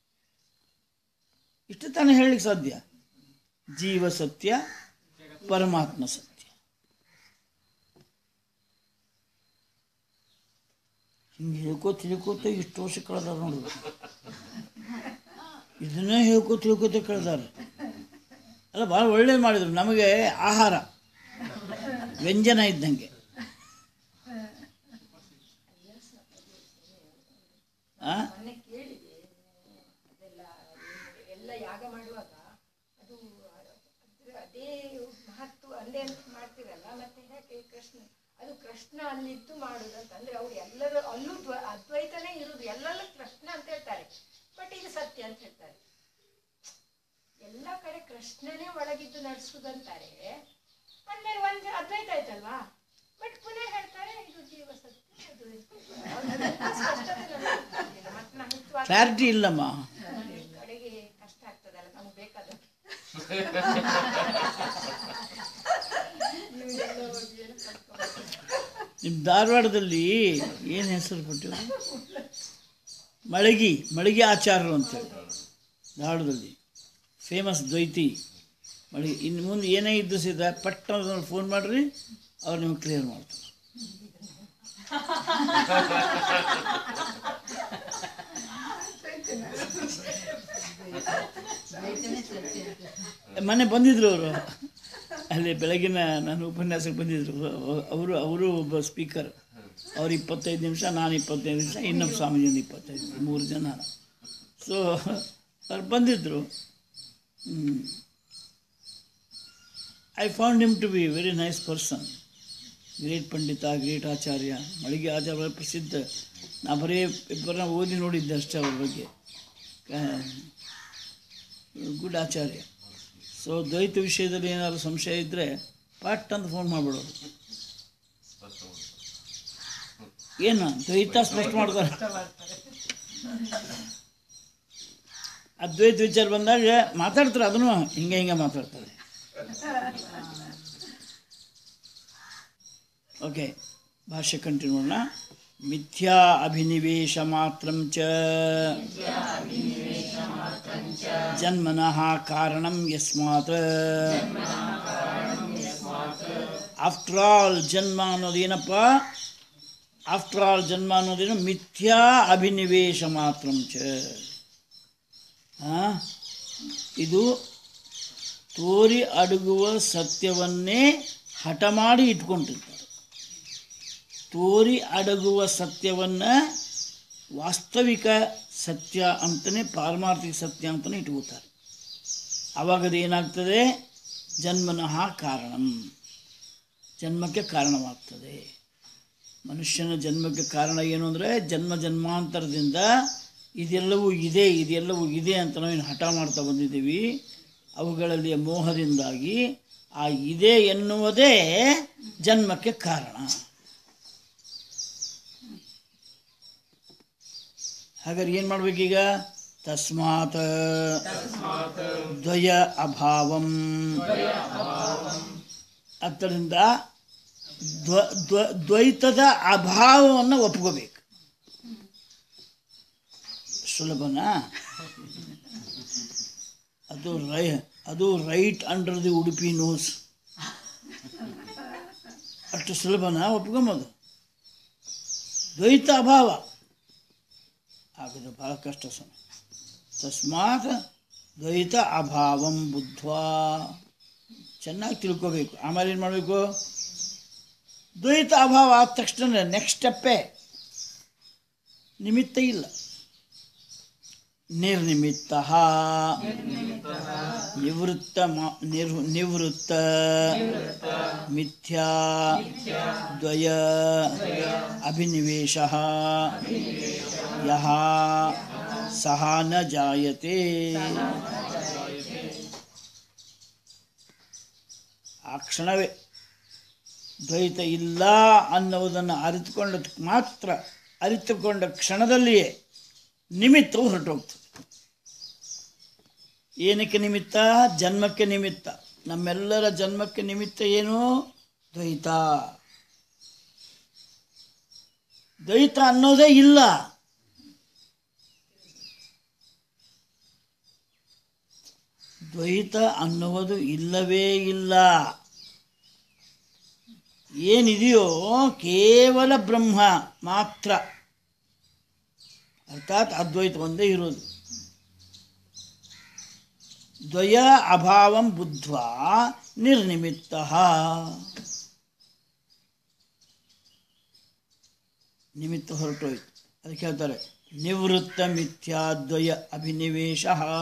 ಇಷ್ಟು ತಾನೇ ಹೇಳಲಿಕ್ಕೆ ಸಾಧ್ಯ ಜೀವ ಸತ್ಯ ಪರಮಾತ್ಮ ಸತ್ಯ ಹಿಂಗೆ ಹೇಳ್ಕೋತ ಹೇಳ್ಕೋತ ಇಷ್ಟು ವರ್ಷ ಕಳೆದಾರ ನೋಡಿ ಇದನ್ನೇ ಹೇಳ್ಕೋತ ಹೇಳ್ಕೋತ ಕಳೆದಾರ ಅಲ್ಲ ಭಾಳ ಒಳ್ಳೇದು ಮಾಡಿದ್ರು ನಮಗೆ ಆಹಾರ ವ್ಯಂಜನ ಇದ್ದಂಗೆ ಆ? ಮೊನ್ನೆ ಕೇಳಿದೆ ಅದೆಲ್ಲ ಎಲ್ಲ ಯಾಗ ಮಾಡುವಾಗ ಅದು ಅದ್ರ ಅದೇ ಮಹತ್ವ ಅಲ್ಲೇ ಅಂತ ಮಾಡ್ತಿರಲ್ಲ ಮತ್ತೆ ಯಾಕೆ ಕೃಷ್ಣ ಅದು ಕೃಷ್ಣ ಅಲ್ಲಿದ್ದು ಮಾಡುದಂತ ಅಂದ್ರೆ ಅವ್ರು ಎಲ್ಲರೂ ಅಲ್ಲೂ ದ್ವ- ಅದ್ವೈತನೇ ಇರುದು ಎಲ್ಲೆಲ್ಲ ಕೃಷ್ಣ ಅಂತ ಹೇಳ್ತಾರೆ ಬಟ್ ಇದು ಸತ್ಯ ಅಂತ ಹೇಳ್ತಾರೆ ಎಲ್ಲ ಕಡೆ ಕೃಷ್ಣನೇ ಒಳಗಿದ್ದು ನಡೆಸುದಂತಾರೆ ಅಂದ್ಮೇಲೆ ಒಂದು ಅದ್ವೈತ ಆಯ್ತಲ್ವಾ ಬಟ್ ಪುನಃ ಹೇಳ್ತಾರೆ ಇದು ಜೀವ ಸತ್ಯ ಅದು ಇದು. ಅದೆಲ್ಲ ಸ್ಪಷ್ಟತೆ ನಮ್ಗೆ ಗೊತ್ತಿಲ್ಲ. ಮತ್ತೆ ನಾವು ಹಿತವಾಗಿ ಕ್ಲಾರಿಟಿ ಇಲ್ಲಮ್ಮ ಕಡೆಗೆ ಕಷ್ಟ ಆಗ್ತದಲ್ಲ ನಮ್ಗೆ ಬೇಕಾದ ನಿಮ್ಮ ಧಾರವಾಡದಲ್ಲಿ ಏನು ಹೆಸರು ಕೊಟ್ಟಿಲ್ಲ ಮಳಗಿ ಮಳಗಿ ಆಚಾರ್ಯರು ಅಂತೇಳಿ ಧಾರವಾಡದಲ್ಲಿ ಫೇಮಸ್ ದ್ವೈತಿ ಮಳಗಿ ಇನ್ನು ಮುಂದೆ ಏನೇ ಇದ್ದು ಸಿದ ಪಟ್ಟ ಫೋನ್ ಮಾಡಿರಿ ಅವ್ರು ನಿಮ್ಗೆ ಕ್ಲಿಯರ್ ಮಾಡ್ತಾರೆ ಮೊನ್ನೆ ಬಂದಿದ್ರು ಅವರು ಅಲ್ಲಿ ಬೆಳಗಿನ ನಾನು ಉಪನ್ಯಾಸಕ್ಕೆ ಬಂದಿದ್ರು ಅವರು ಅವರು ಒಬ್ಬ ಸ್ಪೀಕರ್ ಅವ್ರು ಇಪ್ಪತ್ತೈದು ನಿಮಿಷ ನಾನು ಇಪ್ಪತ್ತೈದು ನಿಮಿಷ ಇನ್ನೊಬ್ಬ ಸ್ವಾಮೀಜಿ ಒಂದು ಇಪ್ಪತ್ತೈದು ನಿಮಿಷ ಮೂರು ಜನ ಸೊ ಅವ್ರು ಬಂದಿದ್ದರು I found him to be very nice person great ಪಂಡಿತ ಗ್ರೇಟ್ ಆಚಾರ್ಯ ಮಳಿಗೆ ಆಚಾರ್ಯ ಪ್ರಸಿದ್ಧ ನಾ ಬರೀ ಪೇಪರ್ನ ಓದಿ ನೋಡಿದ್ದೆ ಅಷ್ಟೇ ಅವ್ರ ಬಗ್ಗೆ ಗುಡ್ ಆಚಾರ್ಯ ಸೊ ದ್ವೈತ ವಿಷಯದಲ್ಲಿ ಏನಾದ್ರು ಸಂಶಯ ಇದ್ದರೆ ಪಟ್ ಅಂತ ಫೋನ್ ಮಾಡಿಬಿಡೋದು ಏನು ದ್ವೈತ ಸ್ಪಷ್ಟ ಮಾಡ್ತಾರೆ ಅದ್ವೈತ ವಿಚಾರ ಬಂದಾಗ ಮಾತಾಡ್ತಾರೆ ಅದನ್ನು ಹಿಂಗೆ ಹಿಂಗೆ ಮಾತಾಡ್ತಾರೆ ಓಕೆ ಭಾಷೆ ಕಂಟಿನ್ಯೂ ಮಾಡೋಣ ಮಿಥ್ಯಾ ಅಭಿನಿವೇಶ ಮಾತ್ರಂ ಚ ಜನ್ಮನಃ ಕಾರಣಂ ಯಸ್ಮಾತ್ ಆಫ್ಟರ್ ಆಲ್ ಜನ್ಮ ಅನ್ನೋದೇನಪ್ಪ ಆಫ್ಟರ್ ಆಲ್ ಜನ್ಮ ಅನ್ನೋದೇನು ಮಿಥ್ಯಾ ಅಭಿನಿವೇಶ ಮಾತ್ರಂ ಚ ಆ? ಇದು ತೋರಿ ಅಡಗುವ ಸತ್ಯವನ್ನೇ ಹಠ ಮಾಡಿ ಇಟ್ಕೊಂಡಿರ್ತಾರೆ ತೋರಿ ಅಡಗುವ ಸತ್ಯವನ್ನು ವಾಸ್ತವಿಕ ಸತ್ಯ ಅಂತಲೇ ಪಾರಮಾರ್ಥಿಕ ಸತ್ಯ ಅಂತಲೇ ಇಟ್ಕೋತಾರೆ ಆವಾಗ ಅದು ಏನಾಗ್ತದೆ ಜನ್ಮನಃ ಕಾರಣಂ ಜನ್ಮಕ್ಕೆ ಕಾರಣವಾಗ್ತದೆ ಮನುಷ್ಯನ ಜನ್ಮಕ್ಕೆ ಕಾರಣ ಏನು ಅಂದರೆ ಜನ್ಮ ಜನ್ಮಾಂತರದಿಂದ ಇದೆಲ್ಲವೂ ಇದೆ ಇದೆಲ್ಲವೂ ಇದೆ ಅಂತ ನಾವೇನು ಹಠ ಮಾಡ್ತಾ ಬಂದಿದ್ದೀವಿ ಅವುಗಳಲ್ಲಿ ಮೋಹದಿಂದಾಗಿ ಆ ಇದೆ ಎನ್ನುವುದೇ ಜನ್ಮಕ್ಕೆ ಕಾರಣ ಹಾಗಾದ್ರೆ ಏನು ಮಾಡ್ಬೇಕೀಗ ತಸ್ಮಾತ್ ದ್ವಯ ಅಭಾವಂ ಆದ್ದರಿಂದ ದ್ವ ದ್ವ ದ್ವೈತದ ಅಭಾವವನ್ನು ಒಪ್ಕೋಬೇಕು ಸುಲಭನಾ ಅದು ರೈ ಅದು right under the Udupi nose ಅಷ್ಟು ಸುಲಭನಾ ಒಪ್ಕೊಂಬೋದು ದ್ವೈತ ಅಭಾವ ಆಗೋದು ಭಾಳ ಕಷ್ಟ ಸಮಯ ತಸ್ಮಾತ್ ದ್ವೈತ ಅಭಾವಂ ಬುದ್ಧ್ವಾ ಚೆನ್ನಾಗಿ ತಿಳ್ಕೋಬೇಕು ಆಮೇಲೆ ಏನು ಮಾಡಬೇಕು ದ್ವೈತ ಅಭಾವ ಆದ ತಕ್ಷಣ ನೆಕ್ಸ್ಟ್ ಸ್ಟೆಪ್ಪೇ ನಿಮಿತ್ತ ಇಲ್ಲ ನಿರ್ನಿಮಿತ್ತ ನಿವೃತ್ತ ಮ- ನಿರ್ ನಿವೃತ್ತ ಮಿಥ್ಯಾ ದ್ವಯ ಅಭಿನಿವೇಶ ಯಹ ಸಹ ನ ಜಾಯತೆ ಆ ಕ್ಷಣವೇ ದ್ವೈತ ಇಲ್ಲ ಅನ್ನುವುದನ್ನು ಅರಿತುಕೊಂಡ ಮಾತ್ರ ಅರಿತುಕೊಂಡ ಕ್ಷಣದಲ್ಲಿಯೇ ನಿಮಿತ್ತವು ಹೊರಟೋಗ್ತದೆ ಏನಕ್ಕೆ ನಿಮಿತ್ತ ಜನ್ಮಕ್ಕೆ ನಿಮಿತ್ತ ನಮ್ಮೆಲ್ಲರ ಜನ್ಮಕ್ಕೆ ನಿಮಿತ್ತ ಏನು ದ್ವೈತ ದ್ವೈತ ಅನ್ನೋದೇ ಇಲ್ಲ ದ್ವೈತ ಅನ್ನುವುದು ಇಲ್ಲವೇ ಇಲ್ಲ ಏನಿದೆಯೋ ಕೇವಲ ಬ್ರಹ್ಮ ಮಾತ್ರ ಅರ್ಥಾತ್ ಅದ್ವೈತ ಒಂದೇ ಇರೋದು ದ್ವಯ ಅಭಾವಂ ಬುದ್ಧ್ವಾ ನಿರ್ನಿಮಿತ್ತ ನಿಮಿತ್ತ ಹೊರಟೋಯ್ತು ಅದಕ್ಕೆ ಹೇಳ್ತಾರೆ ನಿವೃತ್ತ ಮಿಥ್ಯಾದ್ವಯ ಅಭಿನಿವೇಶ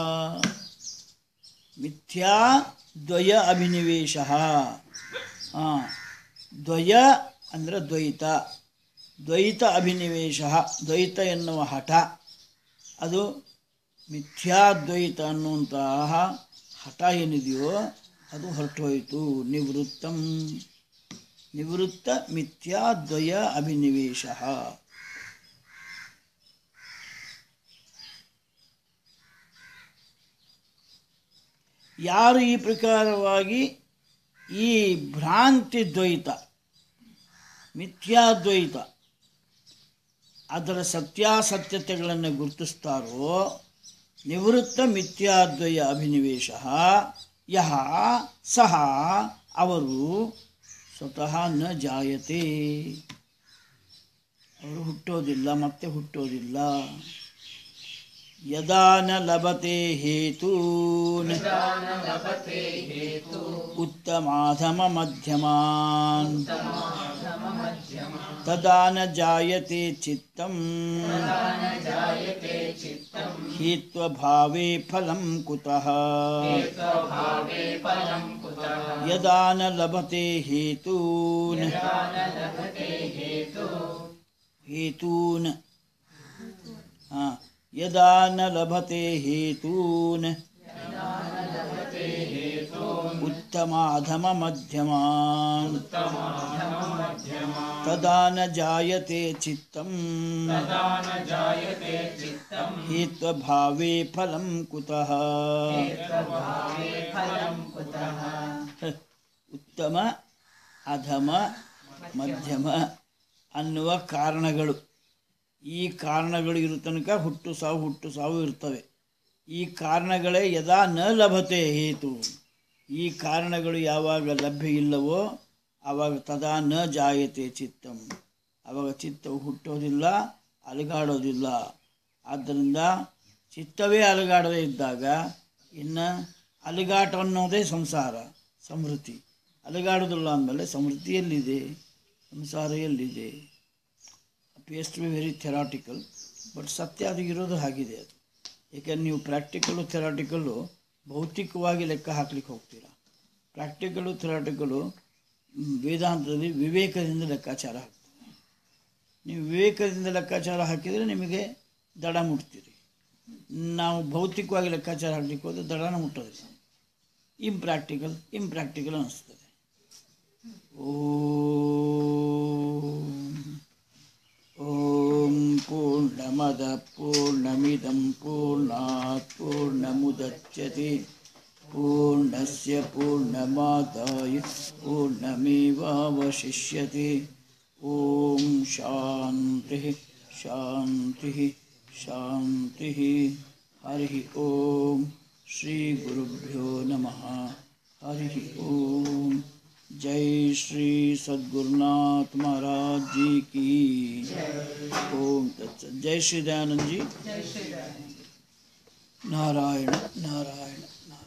ಮಿಥ್ಯಾ ದ್ವಯ ಅಭಿನಿವೇಶ ಹಾಂ ದ್ವಯ ಅಂದರೆ ದ್ವೈತ ದ್ವೈತ ಅಭಿನಿವೇಶ ದ್ವೈತ ಎನ್ನುವ ಹಠ ಅದು ಮಿಥ್ಯಾದ್ವೈತ ಅನ್ನುವಂತಹ ಹಠ ಏನಿದೆಯೋ ಅದು ಹೊರಟೋಯಿತು ನಿವೃತ್ತಂ ನಿವೃತ್ತ ಮಿಥ್ಯಾದ್ವಯ ಅಭಿನಿವೇಶ ಯಾರು ಈ ಪ್ರಕಾರವಾಗಿ ಈ ಭ್ರಾಂತಿ ದ್ವೈತ ಮಿಥ್ಯಾದ್ವೈತ ಅದರ ಸತ್ಯಾಸತ್ಯತೆಗಳನ್ನು ಗುರುತಿಸ್ತಾರೋ ನಿವೃತ್ತ ಮಿಥ್ಯಾದ್ವಯ ಅಭಿನಿವೇಶ ಯಹ ಸಹ ಅವರು ಸ್ವತಃ ನ ಜಾಯತೆ ಅವರು ಹುಟ್ಟೋದಿಲ್ಲ ಮತ್ತೆ ಹುಟ್ಟೋದಿಲ್ಲ ಯದಾ ನ ಲಭತೆ ಹೇತೂನ್ ಉತ್ತಮಾಧಮ ಮಧ್ಯಮಾನ್ ತದಾ ನ ಜಾಯತೆ ಚಿತ್ತಂ ಹೀತ್ವಭಾವೇ ಫಲಂ ಕುತಃ ಯದಾ ನ ಲಭತೆ ಹೇತೂನ್ ಹೇತೂನ್ ಹಾ ಯದಾ ನ ಲಭತೆ ಹೇತೂನ್ उत्तमाधम मध्यमान् तदा न जायते चित्तम् हेत्वभावे फलं कुतः ಉತ್ತಮ ಅಧಮ ಮಧ್ಯಮ ಅನ್ನುವ ಕಾರಣಗಳು ಈ ಕಾರಣಗಳು ಇರೋ ತನಕ ಹುಟ್ಟು ಸಾವು ಹುಟ್ಟು ಸಾವು ಇರ್ತವೆ ಈ ಕಾರಣಗಳೇ ಯದಾ ನ ಲಭತೆ ಹೇತು ಈ ಕಾರಣಗಳು ಯಾವಾಗ ಲಭ್ಯ ಇಲ್ಲವೋ ಆವಾಗ ತದಾ ನ ಜಾಯತೆ ಚಿತ್ತಂ ಆವಾಗ ಚಿತ್ತವು ಹುಟ್ಟೋದಿಲ್ಲ ಅಲುಗಾಡೋದಿಲ್ಲ ಆದ್ದರಿಂದ ಚಿತ್ತವೇ ಅಲುಗಾಡದೇ ಇದ್ದಾಗ ಇನ್ನು ಅಲುಗಾಟ ಅನ್ನೋದೇ ಸಂಸಾರ ಸಮೃದ್ಧಿ ಅಲುಗಾಡೋದಿಲ್ಲ ಅಂದಮೇಲೆ ಸಮೃದ್ಧಿ ಎಲ್ಲಿದೆ ಸಂಸಾರ ಎಲ್ಲಿದೆ pace to be very theoretical but ಸತ್ಯ ಅದು ಇರೋದು ಹಾಗಿದೆ ಅದು ಏಕೆಂದ್ರೆ ನೀವು ಪ್ರಾಕ್ಟಿಕಲು ಥೆರಾಟಿಕಲ್ಲು ಭೌತಿಕವಾಗಿ ಲೆಕ್ಕ ಹಾಕ್ಲಿಕ್ಕೆ ಹೋಗ್ತೀರಾ ಪ್ರಾಕ್ಟಿಕಲು ಥೆರಾಟಿಕಲು ವೇದಾಂತದಲ್ಲಿ ವಿವೇಕದಿಂದ ಲೆಕ್ಕಾಚಾರ ಹಾಕ್ತಾರೆ ನೀವು ವಿವೇಕದಿಂದ ಲೆಕ್ಕಾಚಾರ ಹಾಕಿದರೆ ನಿಮಗೆ ದಡ ಮುಟ್ತೀರಿ ನಾವು ಭೌತಿಕವಾಗಿ ಲೆಕ್ಕಾಚಾರ ಹಾಕಲಿಕ್ಕೆ ಹೋದರೆ ದಡನ ಮುಟ್ಟೋದಿಲ್ಲ ಇಂಪ್ರಾಕ್ಟಿಕಲ್ ಇಂಪ್ರಾಕ್ಟಿಕಲ್ ಅನಿಸ್ತದೆ ಓಂ ಓಂ ಪೂರ್ಣಮದ ಪೂರ್ಣಮಿದಂ ಪೂರ್ಣಾತ್ ಪೂರ್ಣಮುದಚ್ಯತೆ ಪೂರ್ಣಸ್ಯ ಪೂರ್ಣಮಾದಾಯ ಪೂರ್ಣಮೇವಾವಶಿಷ್ಯತೆ ಓಂ ಶಾಂತಿ ಶಾಂತಿ ಶಾಂತಿ ಹರಿ ಓಂ ಶ್ರೀ ಗುರುಭ್ಯೋ ನಮಃ हरि ओम जय श्री सद्गुरुनाथ महाराज जी की ओम तत्सत जय श्री दयानंद जी नारायण नारायण